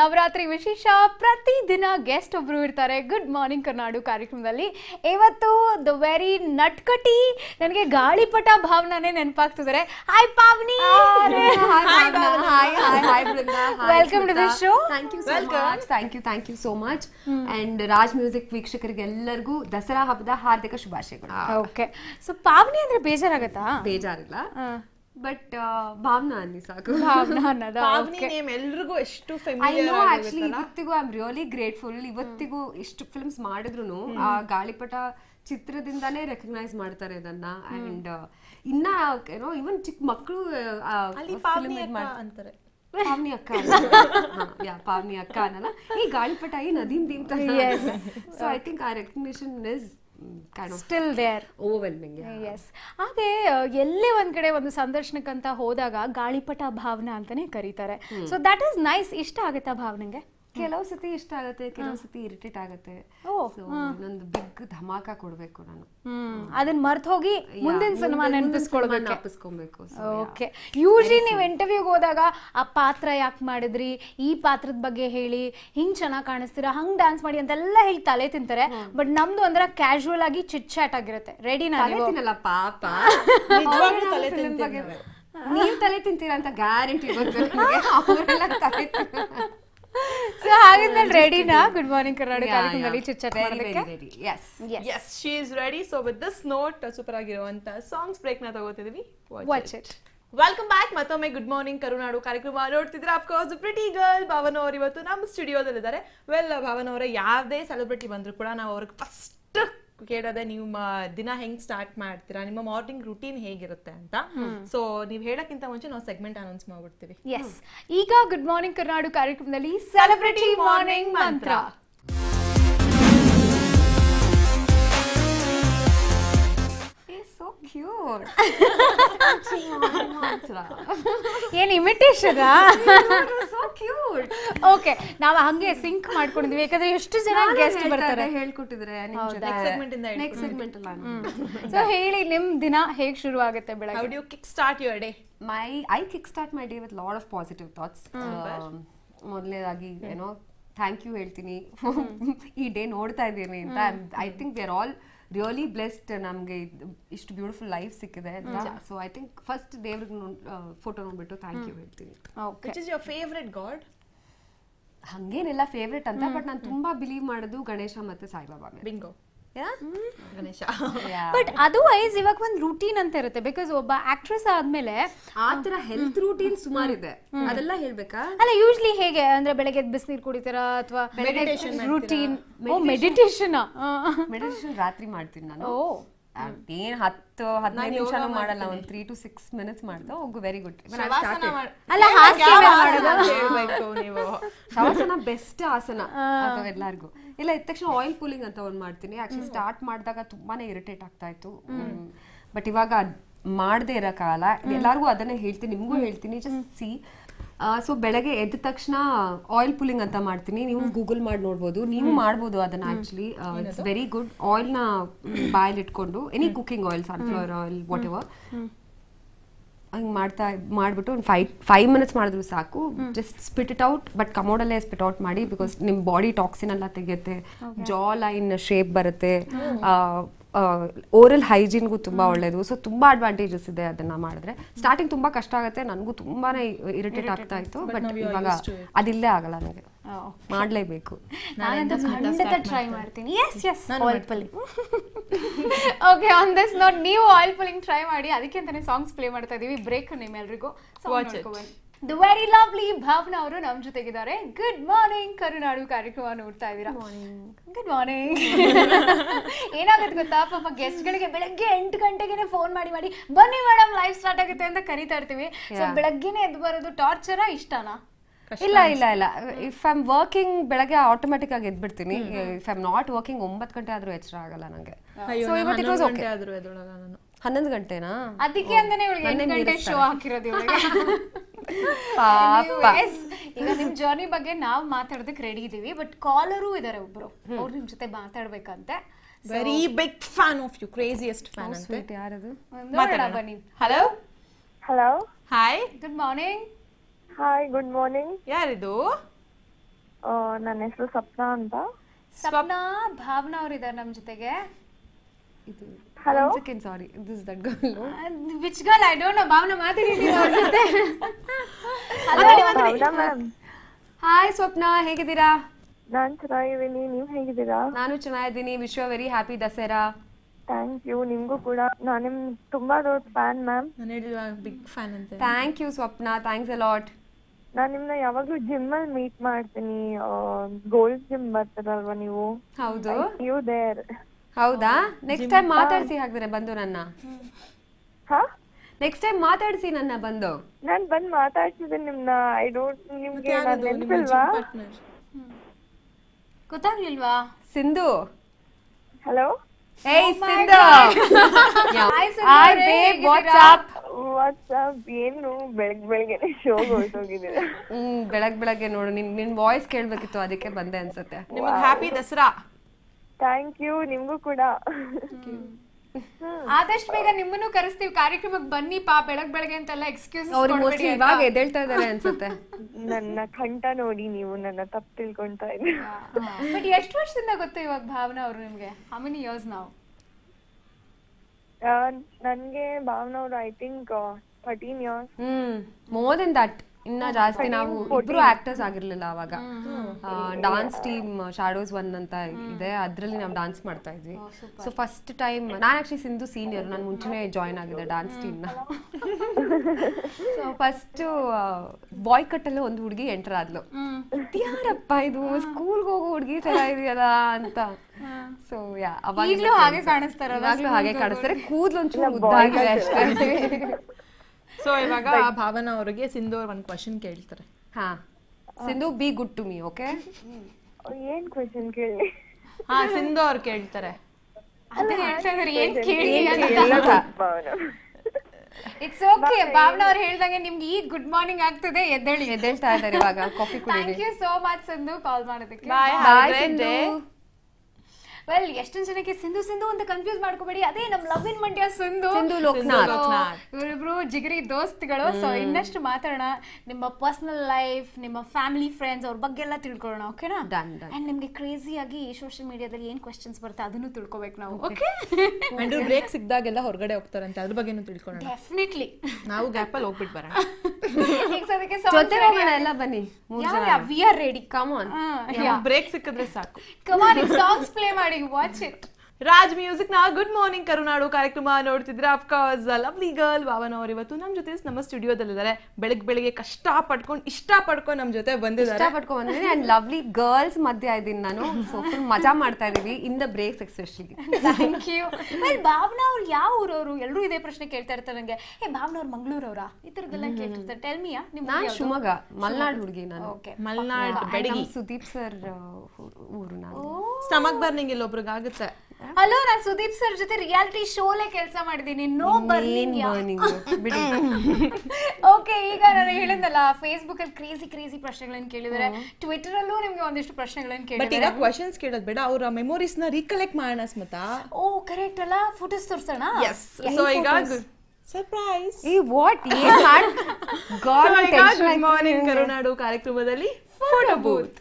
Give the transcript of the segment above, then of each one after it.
ನವರಾತ್ರಿ ವಿಶೇಷ ಪ್ರತಿದಿನ ಗೆಸ್ಟ್ ಒಬ್ರು ಇರ್ತಾರೆ ಗುಡ್ ಮಾರ್ನಿಂಗ್ ಕರ್ನಾಡು ಕಾರ್ಯಕ್ರಮದಲ್ಲಿ ಇವತ್ತು ದ ವೆರಿ ನಟ್ಕಟಿ ನನಗೆ ಗಾಳಿಪಟ ಭಾವನಾನೇ ನೆನಪಾಗ್ತಿದ್ದಾರೆ hi Pavani Welcome to the show. Thank you so much thank you thank you so much and Raj music ವೀಕ್ಷಕರಿಗೆ ಎಲ್ಲರಿಗೂ ದಸರಾ ಹಬ್ಬದ ಹಾರ್ದಿಕ ಶುಭಾಶಯಗಳು ಓಕೆ ಸೊ ಪಾವನಿ ಅಂದ್ರೆ ಬೇಜಾರಾಗತ್ತಾ ಬೇಜಾರಿಲ್ಲ ಬಟ್ ಭಾವನಾ ಅನ್ನಿ ಸಾಕು ಭಾವನಾ ಅನ್ನೋದಾ ಪಾವನಿ ನೇಮ್ ಎಲ್ರಿಗೂ ಎಷ್ಟು ಐ ಫೆಮಿಲಿಯರ್ ನೋ ಆಕ್ಚುಲಿ ಇವತ್ತಿಗೂ ಐ ಆಮ್ ರಿಯಲಿ ಗ್ರೇಟ್ಫುಲ್ ಇವತ್ತಿಗೂ ಎಷ್ಟು ಫಿಲ್ಮ್ಸ್ ಮಾಡಿದ್ರು ಆ ಗಾಳಿಪಟ ಚಿತ್ರದಿಂದಾನೇ ರೆಕಗ್ನೈಸ್ ಮಾಡ್ತಾರೆ ಇದನ್ನ ಅಂಡ್ ಇನ್ನ ಏನೋ ಇವನ್ ಚಿಕ್ಕ ಮಕ್ಕಳು ಅಲ್ಲಿ ಪಾವನಿ ಅಕ್ಕ ಅಂತಾರೆ ಪಾವನಿ ಅಕ್ಕ ಯಾ ಪಾವನಿ ಅಕ್ಕ ಅನ್ನಲ್ಲ ಈ ಗಾಳಿಪಟ ಈ ನದೀಮ್ ದೀಮ್ so I think uh recognition is kind of still there overwhelming yes ಅದೇ ಆ, ಎಲ್ಲೇ ಒಂದ್ ಕಡೆ ಒಂದು ಸಂದರ್ಶನಕ್ಕಂತ ಹೋದಾಗ ಗಾಳಿಪಟ ಭಾವನಾ ಅಂತಾನೆ ಕರೀತಾರೆ ಸೊ ದಟ್ ಇಸ್ ನೈಸ್ ಇಷ್ಟ ಆಗುತ್ತಾ ಭಾವನೆಗೆ ಕೆಲವು ಸತಿ ಇಷ್ಟ ಆಗುತ್ತೆ ಕೆಲವು ಸತಿ ಇರಿಟೇಟ್ ಆಗುತ್ತೆ ಓ, ಸೊ ಇನ್ನೊಂದು ಬಿಗ್ ಧಮಾಕ ಕೊಡ್ಬೇಕು ನಾನು ಹ್ಮ್ ಅದನ್ನ ಮರ್ತ್ ಹೋಗಿ ಮುಂದಿನ ಸಿನಿಮಾ ನೆನಪಿಸ್ಕೊಳ್ಬೇಕು ನೆನಪಿಸ್ಕೊಬೇಕು ಓಕೆ ಯೂಶಲಿ ನೀವು ಇಂಟರ್ವ್ಯೂಗೆ ಹೋದಾಗ ಆ ಪಾತ್ರ ಯಾಕೆ ಮಾಡಿದ್ರಿ ಈ ಪಾತ್ರದ ಬಗ್ಗೆ ಹೇಳಿ ಹಿಂಗ್ ಚೆನ್ನಾಗಿ ಕಾಣಿಸ್ತೀರಾ ಹಂಗ್ ಡ್ಯಾನ್ಸ್ ಮಾಡಿ ಅಂತೆಲ್ಲ ಹೇಳಿ ತಲೆ ತಿಂತಾರೆ ಬಟ್ ನಮ್ದು ಒಂಥರ ಕ್ಯಾಶುವಲ್ ಆಗಿ ಚಿಟ್ ಚಾಟ್ ಆಗಿರುತ್ತೆ ರೆಡಿನಾ ನೀವು ತಲೆತಿನಲ್ಲ ಪಾಪ ನಿಜವಾಗ್ಲೂ ತಲೆ film ತಿಂತೀನಿ ಬಗ್ಗೆ ನೀವ್ ತಲೆ ತಿಂತೀರಾ ಅಂತ ಗ್ಯಾರಂಟಿ ಗೊತ್ತು ನನಗೆ. ಅವ್ರೆಲ್ಲ ತಲೆ ತಿನ್ನಲ್ಲ. ಸೊ ಹಾಗಿದ್ಮೇಲೆ ರೆಡಿನಾ ಗುಡ್ ಮಾರ್ನಿಂಗ್ ಕರ್ನಾಟಕ Yeah, ಕಾರ್ಯಕ್ರಮದಲ್ಲಿ yeah. ಚಿಟ್ ಚಾಟ್ Very, ಮಾಡೋದಕ್ಕೆ very ready. Yes. Yes she is ready so with this note super ಆಗಿರುವಂತ ಸಾಂಗ್ಸ್ ಬ್ರೇಕ್ ನ ತಗೋತಿದೀವಿ ವಾಚ್ ಇಟ್ ವೆಲ್ಕಮ್ ಬ್ಯಾಕ್ ಮತ್ತೊಮ್ಮೆ ಗುಡ್ ಮಾರ್ನಿಂಗ್ ಕರುನಾಡು ಕಾರ್ಯಕ್ರಮ ನೋಡ್ತಿದ್ರೆ ಅಫ್ಕೋರ್ಸ್ ಪ್ರಿಟಿ ಗರ್ಲ್ ಭಾವನ ಅವ್ರು ಇವತ್ತು ನಮ್ಮ ಸ್ಟುಡಿಯೋದಲ್ಲಿದ್ದಾರೆ ವೆಲ್ ಭಾವನ ಅವರ ಯಾವುದೇ ಸೆಲೆಬ್ರಿಟಿ ಬಂದ್ರು ಕೂಡ ನಾವು ಅವ್ರಿಗೆ ಫಸ್ಟ್ ಕೇಳೋದೆ ನಿಮ್ಮ ದಿನ ಹೆಂಗ್ ಸ್ಟಾರ್ಟ್ ಮಾಡ್ತೀರಾ ನಿಮ್ಮ ಮಾರ್ನಿಂಗ್ ರುಟೀನ್ ಹೇಗಿರುತ್ತೆ ಅಂತ ಸೊ ನೀವು ಹೇಳಕ್ಕಿಂತ ಮುಂಚೆ ನಾವು ಸೆಗ್ಮೆಂಟ್ ಅನೌನ್ಸ್ ಮಾಡ್ಬಿಡ್ತೀವಿ ಎಸ್ ಈಗ ಗುಡ್ ಮಾರ್ನಿಂಗ್ ಕರ್ನಾಡು ಕಾರ್ಯಕ್ರಮದಲ್ಲಿ celebrity morning Mantra He's so cute. ಏನ್ ಇಮಿಟೇಷನ್ so cute. ಓಕೆ ನಾವು ಹಂಗೆ ಸಿಂಕ್ ಮಾಡ್ಕೊಂಡಿದ್ವಿ ಯಾಕಂದ್ರೆ ಎಷ್ಟು ಜನ ನಾನೇ ಗೆಸ್ಟ್ ಹೇಳ್ತಾ ಬರ್ತಾರೆ ಇದ್ದೆ, ಹೇಳ್ಕೊಟ್ಟಿದ್ರೆ ನಿಮ್ ಜೊತೆ. Next segment ಇಂದ Next segment ಅಲ್ಲ ನಾನು. ಸೊ ಹೇಳಿ ನಿಮ್ ದಿನ ಹೇಗ್ ಶುರು ಆಗುತ್ತೆ ಹೌ ಬೆಳಗ್ಗೆ do kick start your day my I kick start my day with lot of positive thoughts ಮೊದಲನೇದಾಗಿ ಏನೋ ಥ್ಯಾಂಕ್ ಯು ಹೇಳ್ತೀನಿ ಈ ಡೇ ನೋಡ್ತಾ ಇದ್ದೀನಿ ಅಂತ I think we are all really blessed ನಮಗೆ ಇಷ್ಟು ಬ್ಯೂಟಿಫುಲ್ ಲೈಫ್ ಸಿಕ್ಕಿದೆ ಅಂತ ಸೊ ಐ ಥಿಂಕ್ ಫಸ್ಟ್ ದೇವ್ರಿಗೆ ಫೋಟೋ ನೋಡ್ಬಿಟ್ಟು ಥ್ಯಾಂಕ್ ಯು ಹೇಳ್ತೀನಿ okay which is your favourite God ಹಂಗೇನಿಲ್ಲ ಫೇವ್ರೆಟ್ ಅಂತ ಬಟ್ ನಾನು ತುಂಬಾ ಬಿಲೀವ್ ಮಾಡೋದು ಗಣೇಶ ಮತ್ತೆ ಸಾಯಿಬಾಬಾ ಮೇಲೆ ಬಿಂಗೋ ಗಣೇಶ Yeah. ಬಟ್ ಅದು ವೈಸ್ ಇವಾಗ ಒಂದು ರೂಟೀನ್ ಅಂತ ಇರುತ್ತೆ ಬಿಕಾಸ್ ಒಬ್ಬ ಆಕ್ಟ್ರೆಸ್ ಆದ್ಮೇಲೆ ಆ ತರ ಹೆಲ್ತ್ ರೂಟೀನ್ ಸುಮಾರಿದೆ ಅದೆಲ್ಲ ಹೇಳ್ಬೇಕಾ ಅಲ್ಲ ಯೂಶ್ಲಿ ಹೇಗೆ ಅಂದ್ರೆ ಬೆಳಗ್ಗೆ ಬಿಸಿನೀರು ಕುಡಿತೀರಾ ಅಥವಾ Meditation routine oh meditation meditation ರಾತ್ರಿ ಮಾಡ್ತೀನಿ ನಾನು ಓ ಅದೇನ್ ಹತ್ತು ಹದಿನೈದು ನಿಮಿಷನೂ ಮಾಡಲ್ಲ ಒಂದು ತ್ರೀ ಟು ಸಿಕ್ಸ್ ಮಿನಿಟ್ಸ್ ಮಾಡ್ದೆ ಹೋಗು ವೆರಿ ಗುಡ್ ಅಲ್ಲ ಹಾಸ್ಯ ಹೇಳ್ಬೇಕು ನೀವು ಶವಾಸನ ಬೆಸ್ಟ್ ಆಸನ ಅದು ಎಲ್ಲಾರ್ಗು ಇಲ್ಲ ಇದ್ದ ತಕ್ಷಣ ಆಯಿಲ್ ಪೂಲಿಂಗ್ ಅಂತ ಒಂದ್ ಮಾಡ್ತೀನಿ ಆಕ್ಚುಲಿ ಸ್ಟಾರ್ಟ್ ಮಾಡಿದಾಗ ತುಂಬಾನೇ ಇರಿಟೇಟ್ ಆಗ್ತಾ ಇತ್ತು ಬಟ್ ಇವಾಗ ಅದ್ ಮಾಡ್ದೇ ಇರೋ ಕಾಲ ಎಲ್ಲಾರ್ಗೂ ಅದನ್ನೇ ಹೇಳ್ತೀನಿ ನಿಮ್ಗೂ ಹೇಳ್ತೀನಿ ಜಸ್ಟ್ ಸಿ ಸೊ ಬೆಳಗ್ಗೆ ಎದ್ದ ತಕ್ಷಣ ಆಯಿಲ್ ಪುಲ್ಲಿಂಗ್ ಅಂತ ಮಾಡ್ತೀನಿ ನೀವು ಗೂಗಲ್ ಮಾಡಿ ನೋಡ್ಬೋದು ನೀವು ಮಾಡ್ಬೋದು ಅದನ್ನ ಆಕ್ಚುಲಿ ಇಟ್ಸ್ ವೆರಿ ಗುಡ್ ಆಯಿಲ್ನ ಬಾಯಲ್ಲಿ ಇಟ್ಕೊಂಡು any cooking oil sunflower oil whatever ಹಂಗೆ ಮಾಡ್ತಾ ಮಾಡಿಬಿಟ್ಟು ಒಂದು ಫೈವ್ ಫೈವ್ ಮಿನಿಟ್ಸ್ ಮಾಡಿದ್ರು ಸಾಕು just spit it out but ಕಮೋಡಲ್ಲೇ ಸ್ಪಿಟ್ ಔಟ್ ಮಾಡಿ ಬಿಕಾಸ್ ನಿಮ್ಮ ಬಾಡಿ ಟಾಕ್ಸಿನ್ ಎಲ್ಲ ತೆಗೆಯುತ್ತೆ ಜಾ ಲೈನ್ ಶೇಪ್ ಬರುತ್ತೆ ಓರಲ್ ಹೈಜೀನ್ಗೂ ತುಂಬ ಒಳ್ಳೇದು ಸೊ ತುಂಬ ಅಡ್ವಾಂಟೇಜಸ್ ಇದೆ ಅದನ್ನ ಮಾಡಿದ್ರೆ ಸ್ಟಾರ್ಟಿಂಗ್ ತುಂಬ ಕಷ್ಟ ಆಗುತ್ತೆ ನನಗೂ ತುಂಬಾನೇ ಇರಿಟೇಟ್ ಆಗ್ತಾ ಇತ್ತು ಬಟ್ ಇವಾಗ ಅದಿಲ್ಲೇ ಆಗಲ್ಲ ನನಗೆ ಮಾಡಲೇಬೇಕು ನಾನಂತೂ ಖಂಡಿತ ಟ್ರೈ ಮಾಡ್ತೀನಿ yes yes oil pulling okay on this note ನೀವು ಆಯಿಲ್ ಪುಲ್ಲಿಂಗ್ ಟ್ರೈ ಮಾಡಿ ಅದಕ್ಕೆ ಅಂತಾನೆ ಸಾಂಗ್ಸ್ ಪ್ಲೇ ಮಾಡ್ತಾ ಇದೀವಿ ಬ್ರೇಕ್ ನಿಮ್ಮೆಲ್ರಿಗೂ Watch it. The very lovely Bhavana ಅವರು ನಮ್ಮ ಜೊತೆಗಿದ್ದಾರೆ ಗುಡ್ ಮಾರ್ನಿಂಗ್ ಕರುನಾಡು ಕಾರ್ಯಕ್ರಮ ನೋಡ್ತಾ ಇದ್ದೀರಾ ಗುಡ್ ಮಾರ್ನಿಂಗ್ ಏನಾಗುತ್ತೆ ಗೊತ್ತಾ ಪಾಪ ಗೆಸ್ಟ್ಗಳಿಗೆ ಬೆಳಗ್ಗೆ ಎಂಟು ಗಂಟೆಗೆ ಫೋನ್ ಮಾಡಿ ಮಾಡಿ ಬನ್ನಿ ಮೇಡಮ್ ಲೈವ್ ಸ್ಟಾರ್ಟ್ ಆಗುತ್ತೆ ಅಂತ ಕರಿತಾ ಇರ್ತೀವಿ ಸೊ ಬೆಳಗ್ಗೆನೆ ಎದ್ದು ಬರೋದು ಟಾರ್ಚರಾ ಇಷ್ಟನಾ ಇಲ್ಲ ಇಲ್ಲ ಇಲ್ಲ ಇಫ್ ಐ ಆಮ್ ವರ್ಕಿಂಗ್ ಬೆಳಗ್ಗೆ ಆಟೋಮೆಟಿಕ್ ಆಗಿ ಎದ್ಬಿಡ್ತೀನಿ if I am not working ಒಂಬತ್ತು ಗಂಟೆ ಆದ್ರೂ ಎಚ್ಚರ ಆಗಲ್ಲ ನಂಗೆ ಅಯ್ಯೋ So, ಇವತ್ತು it was ಹನ್ನೊಂದು okay. ಗಂಟೆ ಆದ್ರೂ ಎದ್ದೊಳಗ ನಾನು ಹನ್ನೊಂದು ಗಂಟೆನಾ ಅದಕ್ಕೆ ಅಂತಾನೆ ಇವಳಿಗೆ ಎಂಟು ಗಂಟೆ ಶೋ ಹಾಕಿರೋದು ಇವಳಿಗೆ ಪಾಪ Anyways, ಈಗ ನಿಮ್ ಜರ್ನಿ ಬಗ್ಗೆ ನಾವ್ ಮಾತಾಡೋದಕ್ಕೆ ರೆಡಿ ಇದೀವಿ ಬಟ್ ಕಾಲರು ಇದಾರೆ ಒಬ್ರು ಅವ್ರು ನಿಮ್ ಜೊತೆ ಮಾತಾಡ್ಬೇಕಂತೆ very big fan of you craziest fan ಅಂತೆ Sweet, ಯಾರದು ನೋಡೋಣ ಬನ್ನಿ hello hello hi good morning hi good morning ಯಾರಿದು ನನ್ನ ಹೆಸರು ಸಪ್ನಾ ಅಂತ ಸಪ್ನಾ ಭಾವನಾ ಅವ್ರು ಇದಾರೆ ನಮ್ ಜೊತೆಗೆ ಇದು Hello? Second sorry this that girl which girl I don't know Bhavana ಮಾತಾಡಿದೀವಿ ಅವ್ರ ಜೊತೆ ಭಾವನಾ ಮ್ಯಾಮ್ ಹಾಯ್ ಸ್ವಪ್ನ ಹೇಗಿದ್ದೀರಾ ನಾನ್ ಚೆನ್ನಾಗಿದ್ದೀನಿ ನೀವ್ ಹೇಗಿದ್ದೀರಾ ನಾನು ಚೆನ್ನಾಗಿದ್ದೀನಿ wish you very happy Dasara thank you ನಿಮ್ಗೂ ಕೂಡ ನಾನ್ ನಿಮ್ ತುಂಬಾ ದೊಡ್ಡ ಫ್ಯಾನ್ ಮ್ಯಾಮ್ ನಾನು ಹೇಳಿಲ್ವಾ ಬಿಗ್ ಫ್ಯಾನ್ ಅಂತ thank you Swapna thanks a lot ನಾನ್ ನಿಮ್ನ ಯಾವಾಗ್ಲೂ ಜಿಮ್ ಅಲ್ಲಿ ಮೀಟ್ ಮಾಡ್ತೀನಿ ಗೋಲ್ಡ್ ಜಿಮ್ ಬರ್ತಾರಲ್ವಾ ನೀವು ಹೌದು ಯು ದೇರ್ ಹೌದಾ ನೆಕ್ಸ್ಟ್ ಟೈಮ್ ಮಾತಾಡ್ಸಿ ಹಾಕಿದ್ರೆ ಬಂದು ನನ್ನ ಹಾ ನೆಕ್ಸ್ಟ್ ಟೈಮ್ ಮಾತಾಡ್ಸಿ ನನ್ನ ಬಂದು ನಾನ್ ಬಂದ್ ಮಾತಾಡ್ತಿದ್ದೀನಿ ನಿಮ್ನ ಐ ಡೋಂಟ್ ನಿಮ್ಗೆ ನಾನ್ ನೆನ್ಪಿಲ್ವಾ ಪಾರ್ಟ್ನರ್ ಗೊತ್ತಾಗ್ಲಿಲ್ವಾ Sindhu hello hey Sindhu Hi, Sindhu hi ಅವ್ರೇ, ಬೇಬ್ ಹೇಗಿದ್ದೀರಾ? ವಾಟ್ಸ್ಆಪ್ ವಾಟ್ಸ್ಆಪ್ ಏನು ಬೆಳಗ್ ಬೆಳಗ್ಗೆನೆ ಶೋಗ್ ಹೊರಟೋಗಿದ್ದೀರಾ ಹ್ಮ್ ಬೆಳಗ್ ಬೆಳಗ್ಗೆ ನೋಡು ನಿನ್ ನಿನ್ ವಾಯ್ಸ್ ಕೇಳ್ಬೇಕಿತ್ತು ಅದಕ್ಕೆ ಬಂದೆ ಅನ್ಸುತ್ತೆ ನಿಮಗೆ ಹ್ಯಾಪಿ ದಸರಾ ಥ್ಯಾಂಕ್ ಯು ನಿಮ್ಗೂ ಕೂಡ ಆದಷ್ಟು ಬೇಗ ನಿಮ್ಮನ್ನು ಕರೆಸ್ತೀವಿ ಕಾರ್ಯಕ್ರಮಕ್ಕೆ ಬನ್ನಿ ಪಾ ಬೆಳಗ್ ಬೆಳಗ್ಗೆ ಅಂತೆಲ್ಲ ಎಕ್ಸ್ಕ್ಯೂಸ್ ಅವ್ರು ಮೋಸ್ಟ್ಲಿ ಇವಾಗ ಎದ್ದೇಳ್ತಾ ಇದಾರೆ ಅನ್ಸುತ್ತೆ ನನ್ನ ಕಂಠ ನೋಡಿ ನೀವು ನನ್ನ ತಪ್ಪು ತಿಳ್ಕೊಂತಾ ಇದ್ದೀರಾ ಬಟ್ ಎಷ್ಟು ವರ್ಷದಿಂದ ಗೊತ್ತು ಇವಾಗ ಭಾವನಾ ಅವರು ನಿಮ್ಗೆ ಹೌ ಮೆನಿ ಇಯರ್ಸ್ ನಾವು ಆ, ನನ್ಗೆ ಭಾವನಾ ಅವ್ರು I think thirteen years hmm more then that ಇನ್ನ ಜಾಸ್ತಿ ನಾವು ಇಬ್ರು ಆಕ್ಟರ್ಸ್ ಆಗಿರ್ಲಿಲ್ಲ ಅವಾಗ ಡಾನ್ಸ್ ಟೀಮ್ ಶಾಡೋಸ್ ಒನ್ ಅಂತ ಇದೆ ಅದ್ರಲ್ಲಿ ನಾವು ಡಾನ್ಸ್ ಮಾಡ್ತಾ ಇದ್ವಿ ಸೊ ಫಸ್ಟ್ ಟೈಮ್ ನಾನು ಆಕ್ಚುಲಿ ಸಿಂಧು ಸೀನಿಯರ್ ನಾನು ಮುಂಚೆನೆ ಜಾಯ್ನ್ ಆಗಿದೆ ಡಾನ್ಸ್ ಟೀಮ್ನ ಸೊ ಫಸ್ಟ್ ಬಾಯ್ ಕಟ್ಟಲ್ಲಿ ಒಂದು ಹುಡುಗಿ ಎಂಟರ್ ಆದ್ಲು ಯಾರಪ್ಪ ಇದು ಸ್ಕೂಲ್ಗೆ ಹೋಗೋ ಹುಡುಗಿ ತರ ಇದೆಯಲ್ಲ ಅಂತ ಸೊ ಯಾ ಅವಾಗ ಈಗ್ಲೂ ಹಾಗೆ ಕಾಣಿಸ್ತಾರಲ್ಲ ಇವಾಗ್ಲೂ ಹಾಗೆ ಕಾಣಿಸ್ತಾರೆ ಕೂದ್ಲು ಒಂಚೂರು ಉದ್ದಾಗಿದೆ ಅಷ್ಟೇ ಸೊ ಇವಾಗ ಭಾವನಾ ಅವರಿಗೆ ಸಿಂಧು ಅವ್ರು ಒಂದು ಕ್ವಶನ್ ಕೇಳ್ತಾರೆ ಹಾ Sindhu be good to me okay ಏನ್ ಕ್ವಶನ್ ಕೇಳಿ ಹಾ ಸಿಂಧು ಅವ್ರು ಕೇಳ್ತಾರೆ ಅದೇ ಹೇಳ್ತಾ ಇದಾರೆ ಏನ್ ಕೇಳಿ ಭಾವನಾ ಇಟ್ಸ್ ಓಕೆ ಭಾವನಾ ಅವ್ರು ಹೇಳ್ದಂಗೆ ನಿಮ್ಗೆ ಈಗ ಗುಡ್ ಮಾರ್ನಿಂಗ್ ಆಗ್ತದೆ ಎದ್ದೇಳಿ ಎದ್ದೇಳ್ತಾ ಇದ್ದಾರೆ ಇವಾಗ ಕಾಫಿ ಕುಡೀರಿ thank you so much Sindhu call ಮಾಡೋದಕ್ಕೆ ಬಾಯ್ ಬಾಯ್ ಸಿಂಧು ವೆಲ್ ಎಷ್ಟೊಂದ್ ಜನಕ್ಕೆ ಸಿಂಧು ಸಿಂಧು ಅಂತ ಕನ್ಫ್ಯೂಸ್ ಮಾಡ್ಕೋಬೇಡಿ ಅದೇ ನಮ್ ಲವ್ ಇನ್ ಮಂಡ್ಯ ಸಿಂಧು ಸಿಂಧು ಲೋಕನಾಥ್ ಇವರಿಬ್ರು ಜಿಗರಿ ದೋಸ್ತಿಗಳು ಸೊ ಇನ್ನಷ್ಟು ಮಾತಾಡೋಣ ನಿಮ್ಮ ಪರ್ಸನಲ್ ಲೈಫ್ ನಿಮ್ಮ ಫ್ಯಾಮಿಲಿ ಫ್ರೆಂಡ್ಸ್ ಅವ್ರ ಬಗ್ಗೆ ಎಲ್ಲ ತಿಳ್ಕೊಳ್ಳೋಣ ಓಕೆನಾ Done, done. ಅಂಡ್ ನಿಮ್ಗೆ ಕ್ರೇಜಿ ಆಗಿ ಸೋಷಿಯಲ್ ಮೀಡಿಯಾದಲ್ಲಿ ಏನ್ ಕ್ವಶನ್ಸ್ ಬರುತ್ತೆ ಅದನ್ನು ತಿಳ್ಕೊಬೇಕು ನಾವು ಓಕೆ ಅಂಡ್ ಬ್ರೇಕ್ ಸಿಕ್ದಾಗೆಲ್ಲ ಹೊರಗಡೆ ಹೋಗ್ತಾರಂತೆ ಅದ್ರ ಬಗ್ಗೆನೂ ತಿಳ್ಕೊಳ್ಳೋಣ ಡೆಫಿನೆಟ್ಲಿ ನಾವು ಗ್ಯಾಪಲ್ಲಿ ಹೋಗ್ಬಿಟ್ಟು ಬರೋಣ ಈಗ ಸದ್ಯಕ್ಕೆ ಜೊತೆ ಹೋಗೋಣ ಎಲ್ಲ ಬನ್ನಿ ಮೂರ್ ಜನ we are ready come on break ಸಿಕ್ಕಿದ್ರೆ ಸಾಕು ಕಮಾನ್ ಸಾಂಗ್ಸ್ ಪ್ಲೇ ಮಾಡಿ ವಾಚ್ ಇಟ್ ರಾಜ್ ಮ್ಯೂಸಿಕ್ ನ ಗುಡ್ ಮಾರ್ನಿಂಗ್ ಕರುನಾಡು ಕಾರ್ಯಕ್ರಮ ನೋಡ್ತಿದ್ರೆ ಅಫ್ಕೋರ್ಸ್ ಲವ್ಲಿ ಗರ್ಲ್ ಭಾವನ ಅವ್ರು ಇವತ್ತು ನಮ್ಮ ಜೊತೆ ನಮ್ಮ ಸ್ಟುಡಿಯೋದಲ್ಲಿದ್ದಾರೆ ಬೆಳಗ್ಗೆ ಬೆಳಿಗ್ಗೆ ಕಷ್ಟ ಪಡ್ಕೊಂಡು ಇಷ್ಟ ಪಡ್ಕೊಂಡು ನಮ್ಮ ಜೊತೆ ಬಂದಿದ್ದಾರೆ ಇಷ್ಟ ಪಡ್ಕೊಂಡ್ ಬಂದಿದ್ದೀನಿ ಅಂಡ್ ಲವ್ಲಿ ಗರ್ಲ್ಸ್ ಮಧ್ಯ ಇದ್ದೀನಿ ನಾನು ಸೊ ಫುಲ್ ಮಜಾ ಮಾಡ್ತಾ ಇದೀವಿ in the breaks especially thank you well Bhavana ಅವ್ರು ಯಾವ ಊರವರು ಎಲ್ಲರೂ ಇದೇ ಪ್ರಶ್ನೆ ಕೇಳ್ತಾ ಇರ್ತಾರೆ ನಂಗೆ ಏ ಭಾವನಾ ಅವ್ರು ಮಂಗಳೂರವರಾ ಈ ಥರದ್ದೆಲ್ಲ ಕೇಳ್ತಿರ್ತಾರೆ ಟೆಲ್ ಮಿಯಾ ನಿಮ್ಮ ನಾನ್ ಶಿವಮೊಗ್ಗ ಮಲ್ನಾಡ್ ಹುಡುಗಿ ನಾನು ಓಕೆ ಮಲ್ನಾಡ್ And ಬೆಡಗಿ ನಮ್ ಸುದೀಪ್ ಸರ್ ಊರು ನಾನು ಸ್ಟಮಕ್ ಬರ್ನಿಂಗ್ ಇಲ್ಲೊಬ್ರಿಗೆ ಆಗುತ್ತೆ ಹಲೋ ನಾನು ಸುದೀಪ್ ಸರ್ ಜೊತೆ ರಿಯಾಲಿಟಿ ಶೋಲೆ ಕೆಲಸ ಮಾಡಿದ್ದೀನಿ ನೋ ಬರ್ನಿಂಗ್ ಬರ್ನಿಂಗ್ ಬಿಡಿ ಓಕೆ ಈಗ ನಾನು ಹೇಳಿದ್ನಲ್ಲ ಫೇಸ್ಬುಕ್ ಅಲ್ಲಿ ಕ್ರೇಜಿ ಕ್ರೇಜಿ ಪ್ರಶ್ನೆಗಳನ್ನ ಕೇಳಿದ್ದಾರೆ ಟ್ವಿಟರ್ ಅಲ್ಲೂ ನಿಮ್ಗೆ ಒಂದಿಷ್ಟು ಪ್ರಶ್ನೆಗಳನ್ನ ಬಟ್ ಕೇಳಿದ್ದಾರೆ ಈಗ ಕ್ವಶನ್ಸ್ ಕೇಳೋದ್ ಬೇಡ ಅವ್ರ ಮೆಮೊರೀಸ್ ನ ರೀಕಲೆಕ್ಟ್ ಮಾಡೋಣ ಸ್ಮಿತಾ ಓ ಕರೆಕ್ಟ್ ಅಲ್ಲ ಫೋಟೋಸ್ ತೋರ್ಸೋಣ ಎಸ್ ಸೊ ಈಗ ಸರ್ಪ್ರೈಸ್ ಈ ವಾಟ್ ಏನ್ ಮಾಡ್ ಗಾಡ್ ಗುಡ್ ಮಾರ್ನಿಂಗ್ ಕರುನಾಡು ಕಾರ್ಯಕ್ರಮದಲ್ಲಿ photo booth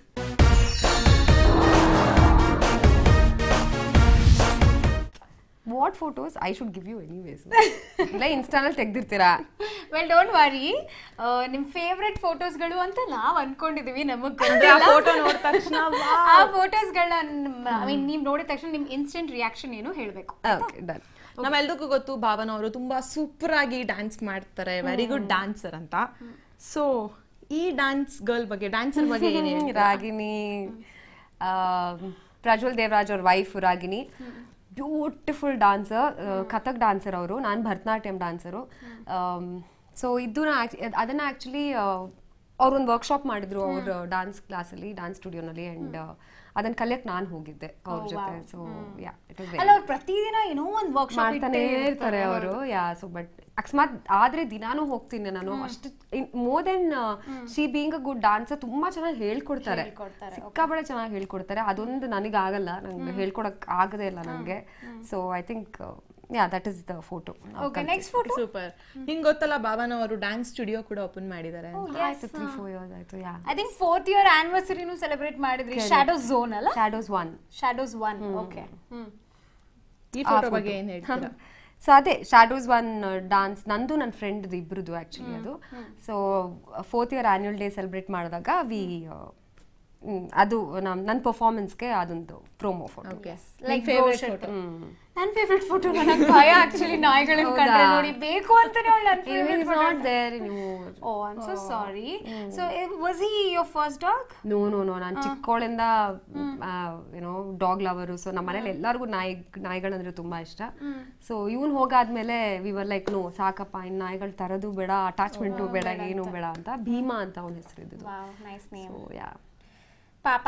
what photos I should give you anyways ಇಲ್ಲ ಇನ್ಸ್ಟಾನಲ್ಲಿ ತೆಗ್ದಿರ್ತೀರಾ ವೆಲ್ ಡೋಂಟ್ ವರಿ ನಿಮ್ ಫೇವ್ರೆಟ್ ಫೋಟೋಸ್ಗಳು ಅಂತ ನಾವ್ ಅನ್ಕೊಂಡಿದೀವಿ ನಮಗ್ ಆ ಫೋಟೋ ನೋಡಿದ ತಕ್ಷಣ ಆ ಫೋಟೋಸ್ಗಳನ್ನ ಐ ಮೀನ್ ನೀವ್ ನೋಡಿದ ತಕ್ಷಣ ನಿಮ್ ಇನ್ಸ್ಟೆಂಟ್ ರಿಯಾಕ್ಷನ್ ಏನು ಹೇಳ್ಬೇಕು ಓಕೆ ಡನ್ ನಮ್ಮೆಲ್ರಿಗೂ ಗೊತ್ತು ಭಾವನ ಅವರು ತುಂಬಾ ಸೂಪರ್ ಆಗಿ ಡ್ಯಾನ್ಸ್ ಮಾಡ್ತಾರೆ ವೆರಿ ಗುಡ್ ಡ್ಯಾನ್ಸರ್ ಅಂತ ಸೊ ಈ ಡ್ಯಾನ್ಸ್ ಗರ್ಲ್ ಬಗ್ಗೆ ಡ್ಯಾನ್ಸರ್ ಬಗ್ಗೆ ಏನ್ ಹೇಳಿ ರಾಗಿಣಿ ಆ, ಪ್ರಜ್ವಲ್ ದೇವರಾಜ್ ಅವ್ರ wife Ragini beautiful dancer Kathak dancer ಅವರು ನಾನು ಭರತನಾಟ್ಯಂ ಡಾನ್ಸರು ಸೊ ಇದನ್ನ act- ಅದನ್ನ ಆ್ಯಕ್ಚುಲಿ ಅವ್ರೊಂದು ವರ್ಕ್ಶಾಪ್ ಮಾಡಿದ್ರು ಅವ್ರ ಡಾನ್ಸ್ ಕ್ಲಾಸಲ್ಲಿ ಡಾನ್ಸ್ ಸ್ಟುಡಿಯೋನಲ್ಲಿ ಆ್ಯಂಡ್ ಅದನ್ನ ಕಲಿಯಕ್ಕೆ ನಾನು ಹೋಗಿದ್ದೆ ಅವ್ರ ಜೊತೆ ಸೊ ಯಾ ಇಟ್ ಇಸ್ ಅಲ್ಲ ಅವ್ರು ಪ್ರತಿದಿನ ಏನೋ ಒಂದ್ ವರ್ಕ್ಶಾಪ್ ಮಾಡ್ತಾನೆ ಇರ್ತಾರೆ ಅವರು ಯಾ ಸೊ ಬಟ್ ಅಕಸ್ಮಾತ್ ಆದ್ರೆ ದಿನಾನು ಹೋಗ್ತೀನಿ ನಾನು ಅಷ್ಟು more then she being a good dancer ತುಂಬಾ ಚೆನ್ನಾಗಿ ಹೇಳ್ಕೊಡ್ತಾರೆ ಹೇಳ್ಕೊಡ್ತಾರೆ, ಸಿಕ್ಕಾಪಟ್ಟೆ ಚೆನ್ನಾಗಿ ಹೇಳ್ಕೊಡ್ತಾರೆ ಅದೊಂದು ನನಗೆ ಆಗಲ್ಲ ನಂಗೆ ಹೇಳ್ಕೊಡಕ್ ಆಗದೇ ಇಲ್ಲ ನನಗೆ so I think yeah that is the photo okay next photo super ನಿಂಗ್ ಗೊತ್ತಲ್ಲ ಭಾವನ ಅವರು ಡ್ಯಾನ್ಸ್ ಸ್ಟುಡಿಯೋ ಕೂಡ ಓಪನ್ ಮಾಡಿದ್ದಾರೆ ಆಯ್ತು ತ್ರೀ ಫೋರ್ ಇಯರ್ಸ್ ಆಯ್ತು yeah I think fourth year ಆನಿವರ್ಸರಿನೂ ಸೆಲೆಬ್ರೇಟ್ ಮಾಡಿದ್ರಿ ಶಾಡೋ ಝೋನ್ ಅಲ್ಲ shadows one shadows one okay ಈ ಫೋಟೋ ಬಗ್ಗೆ ಏನ್ ಹೇಳ್ತೀರಾ ಸೊ ಅದೇ ಶಾಡೋಸ್ ಒನ್ ಡಾನ್ಸ್ ನಂದು ನನ್ನ ಫ್ರೆಂಡ್ ಇಬ್ರದ್ದು ಆ್ಯಕ್ಚುಲಿ ಅದು so fourth year annual day celebrate ಮಾಡಿದಾಗ ವಿ ಅದು ನಮ್ ನನ್ನ ಪರ್ಫಾರ್ಮೆನ್ಸ್ಗೆ ಅದೊಂದು promo photo okay Like favourite brochure. Photo ನನ್ನ ಫೇವ್ರೆಟ್ ಫೋಟೋ ನನಗೆ ಭಯ ಆಕ್ಚುಲಿ ನಾಯಿಗಳನ್ನ ಕಂಡ್ರೆ ನೋಡಿ ಬೇಕು ಅಂತಾನೆ ಅವಳು ನನ್ನ ಫೇವ್ರೆಟ್ ನಾಟ್ ದೇರ್ ನೀವು oh I am so sorry so was he your first dog no no no ನಾನು ಚಿಕ್ಕವಳಿಂದ ಏನೋ ಡಾಗ್ ಲವರು ಸೊ ನಮ್ಮ ಮನೇಲಿ ಎಲ್ಲರಿಗೂ ನಾಯಿ ನಾಯಿಗಳಂದ್ರೆ ತುಂಬಾ ಇಷ್ಟ ಸೊ ಇವನ್ ಹೋಗಾದ್ಮೇಲೆ ವಿವರ್ ಲೈಕ್ ನೋ ಸಾಕಪ್ಪ ಇನ್ ನಾಯಿಗಳು ತರದು ಬೇಡ ಅಟ್ಯಾಚ್ಮೆಂಟು ಬೇಡ ಏನು ಬೇಡ ಅಂತ ಭೀಮಾ ಅಂತ ಅವನ ಹೆಸರು ಇದ್ದು wow nice name so yeah ಪಾಪ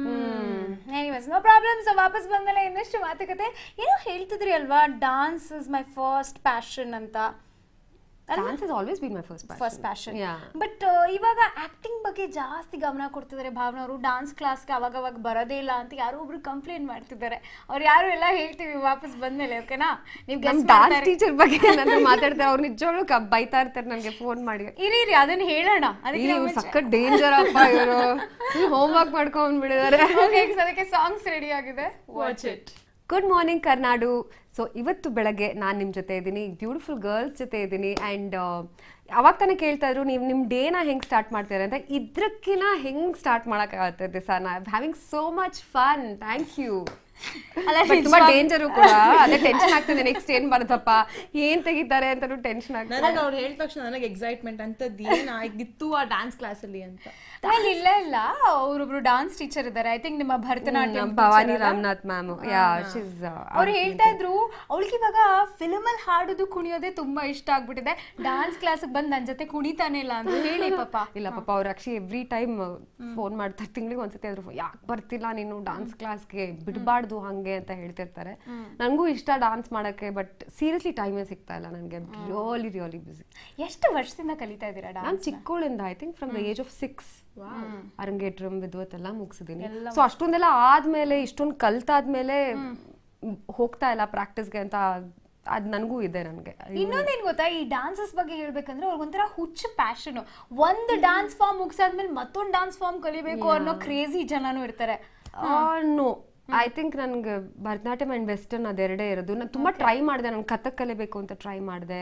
ಎನಿವೇಸ್ ನೋ ಪ್ರಾಬ್ಲಮ್ ಸೊ ವಾಪಸ್ ಬಂದಮೇಲೆ ಇನ್ನಷ್ಟು ಮಾತುಕತೆ ಏನೋ ಹೇಳ್ತಿದ್ರಿ ಅಲ್ವಾ dance is my first passion ಅಂತ dance is always been my first first passion yeah but ಇವಾಗ ಆಕ್ಟಿಂಗ್ ಬಗ್ಗೆ ಜಾಸ್ತಿ ಗಮನ ಕೊಡ್ತಿದ್ದಾರೆ ಭಾವನ ಅವರು ಡಾನ್ಸ್ ಕ್ಲಾಸ್ಗೆ ಅವಾಗ ಅವಾಗ ಬರೋದೇ ಇಲ್ಲ ಅಂತ ಯಾರೋ ಒಬ್ರು ಕಂಪ್ಲೇಂಟ್ ಮಾಡ್ತಿದ್ದಾರೆ ಅವ್ರು ಯಾರು ಎಲ್ಲ ಹೇಳ್ತೀವಿ ವಾಪಸ್ ಬಂದ್ಮೇಲೆ ಓಕೆನಾ ನೀವು ನಮ್ ಗೆಸ್ ಡಾನ್ಸ್ ಟೀಚರ್ ಬಗ್ಗೆ ಏನಾದ್ರು ಮಾತಾಡ್ತಾರೆ ಅವ್ರು ನಿಜವಾಗ್ಲೂ ಕ- ಬೈತಾ ಇರ್ತಾರೆ ನನಗೆ ಫೋನ್ ಮಾಡಿ ಇರಿ ಇರಿ ಅದನ್ನ ಹೇಳೋಣ ಅದಕ್ಕೆ ಇವ್ರು ಸಖತ್ ಡೇಂಜರ್ ಅಪ್ಪ ಇವರು ಹೋಮ್ ವರ್ಕ್ ಮಾಡ್ಕೊಂಡ್ ಬಿಡಿದಾರೆ Okay, so ಅದಕ್ಕೆ ಸಾಂಗ್ಸ್ ರೆಡಿ ಆಗಿದೆ watch it good morning Karunadu so ಇವತ್ತು ಬೆಳಗ್ಗೆ ನಾನು ನಿಮ್ಮ ಜೊತೆ ಇದ್ದೀನಿ ಬ್ಯೂಟಿಫುಲ್ ಗರ್ಲ್ಸ್ ಜೊತೆ ಇದ್ದೀನಿ ಆ್ಯಂಡ್ ಅವಾಗ ತಾನೇ ಕೇಳ್ತಾ ಇದ್ರು ನೀವು ನಿಮ್ಮ ಡೇನ ಹೆಂಗೆ ಸ್ಟಾರ್ಟ್ ಮಾಡ್ತೀರಾ ಅಂತ ಇದ್ರಕ್ಕಿನ ಹೆಂಗೆ ಸ್ಟಾರ್ಟ್ ಮಾಡೋಕ್ಕಾಗತ್ತೆ ದಿವಸ ನಾ having so much fun thank you ಅಲ್ಲ, ತುಂಬಾ ಡೇಂಜರು ಕೂಡ ಅದೇ ಟೆನ್ಷನ್ ಆಗ್ತದೆ ನೆಕ್ಸ್ಟ್ ಏನ್ ಬರುತ್ತಪ್ಪ ಏನ್ ತೆಗಿತಾರೆ ಅಂತಾನು ಟೆನ್ಷನ್ ಆಗ್ತದೆ ನನಗೆ ಅವ್ರು ಹೇಳಿದ ತಕ್ಷಣ ನನಗೆ ಎಕ್ಸೈಟ್ಮೆಂಟ್ ಅಂತದ್ದು ಏನ್ ಆಗಿತ್ತು ಆ ಡ್ಯಾನ್ಸ್ ಕ್ಲಾಸ್ ಅಲ್ಲಿ ಅಂತ ಆಮೇಲೆ ಇಲ್ಲ ಇಲ್ಲ ಅವರೊಬ್ರು ಡಾನ್ಸ್ ಟೀಚರ್ ಇದ್ದಾರೆ ಐ ಥಿಂಕ್ ನಿಮ್ಮ Bharatanatyam Bhavani Ramanath ma'am yeah she's ಅವ್ರು ಹೇಳ್ತಾ ಇದ್ರು ಅವಳಿಗೆ ಇವಾಗ ಫಿಲ್ಮ್ ಅಲ್ಲಿ ಹಾಡೋದು ಕುಣಿಯೋದೇ ತುಂಬಾ ಇಷ್ಟ ಆಗ್ಬಿಟ್ಟಿದೆ ಡಾನ್ಸ್ ಕ್ಲಾಸ್ ಬಂದ್ ನನ್ ಜೊತೆ ಕುಣಿತಾನೆ ಇಲ್ಲ ಅಂತ ಹೇಳಿ ಪಾಪ ಇಲ್ಲ ಪಾಪ ಅವ್ರು ಆಕ್ಚುಲಿ ಎವ್ರಿ ಟೈಮ್ ಫೋನ್ ಮಾಡ್ತಾರೆ ತಿಂಗಳಿಗೆ ಒಂದ್ಸತಿ ಆದ್ರೂ ಯಾಕೆ ಬರ್ತಿಲ್ಲ ನೀನು ಡಾನ್ಸ್ ಕ್ಲಾಸ್ಗೆ ಬಿಡಬಾರ್ದು ಹಂಗೆ ಅಂತ ಹೇಳ್ತಿರ್ತಾರೆ ನನಗೂ ಇಷ್ಟ ಡಾನ್ಸ್ ಮಾಡಕ್ಕೆ ಬಟ್ ಸೀರಿಯಸ್ಲಿ ಟೈಮೇ ಸಿಗ್ತಾ ಇಲ್ಲ ನನಗೆ ರಿಯಲಿ ರಿಯಲಿ ಬಿಸಿ ಎಷ್ಟು ವರ್ಷದಿಂದ ಕಲಿತಾ ಇದ್ದೀರಾ ನಾನು ಡಾನ್ಸ್ ಚಿಕ್ಕವಳಿಂದ I think from the age of six arangetram ವಿದ್ವತ್ ಎಲ್ಲ ಮುಗಿಸಿದೀನಿ ಸೊ ಅಷ್ಟೊಂದೆಲ್ಲ ಆದ್ಮೇಲೆ ಇಷ್ಟೊಂದು ಕಲ್ತಾದ್ಮೇಲೆ ಹೋಗ್ತಾ ಇಲ್ಲ ಪ್ರಾಕ್ಟೀಸ್ಗೆ ಅಂತ ಅದ್ ನನಗೂ ಇದೆ ನನಗೆ ಇನ್ನೊಂದೇನ್ ಗೊತ್ತಾ ಈ ಡಾನ್ಸಸ್ ಬಗ್ಗೆ ಹೇಳ್ಬೇಕಂದ್ರೆ ಅವ್ರಿಗೊಂಥರ ಹುಚ್ಚು ಪ್ಯಾಷನ್ ಒಂದು ಡಾನ್ಸ್ ಫಾರ್ಮ್ ಮುಗಿಸಾದ್ಮೇಲೆ ಮತ್ತೊಂದು ಡಾನ್ಸ್ ಫಾರ್ಮ್ ಕಲಿಬೇಕು ಅನ್ನೋ ಕ್ರೇಜಿ ಜನನೂ ಇರ್ತಾರೆ ನೋ ಐ ಥಿಂಕ್ ನನ್ಗೆ ಭರತನಾಟ್ಯಂ ಅಂಡ್ ವೆಸ್ಟರ್ನ್ ಅದೆರಡೇ ಇರೋದು ನಾನು ತುಂಬಾ ಟ್ರೈ ಮಾಡಿದೆ ನಾನು ಕಥಕ್ ಕಲಿಬೇಕು ಅಂತ ಟ್ರೈ ಮಾಡಿದೆ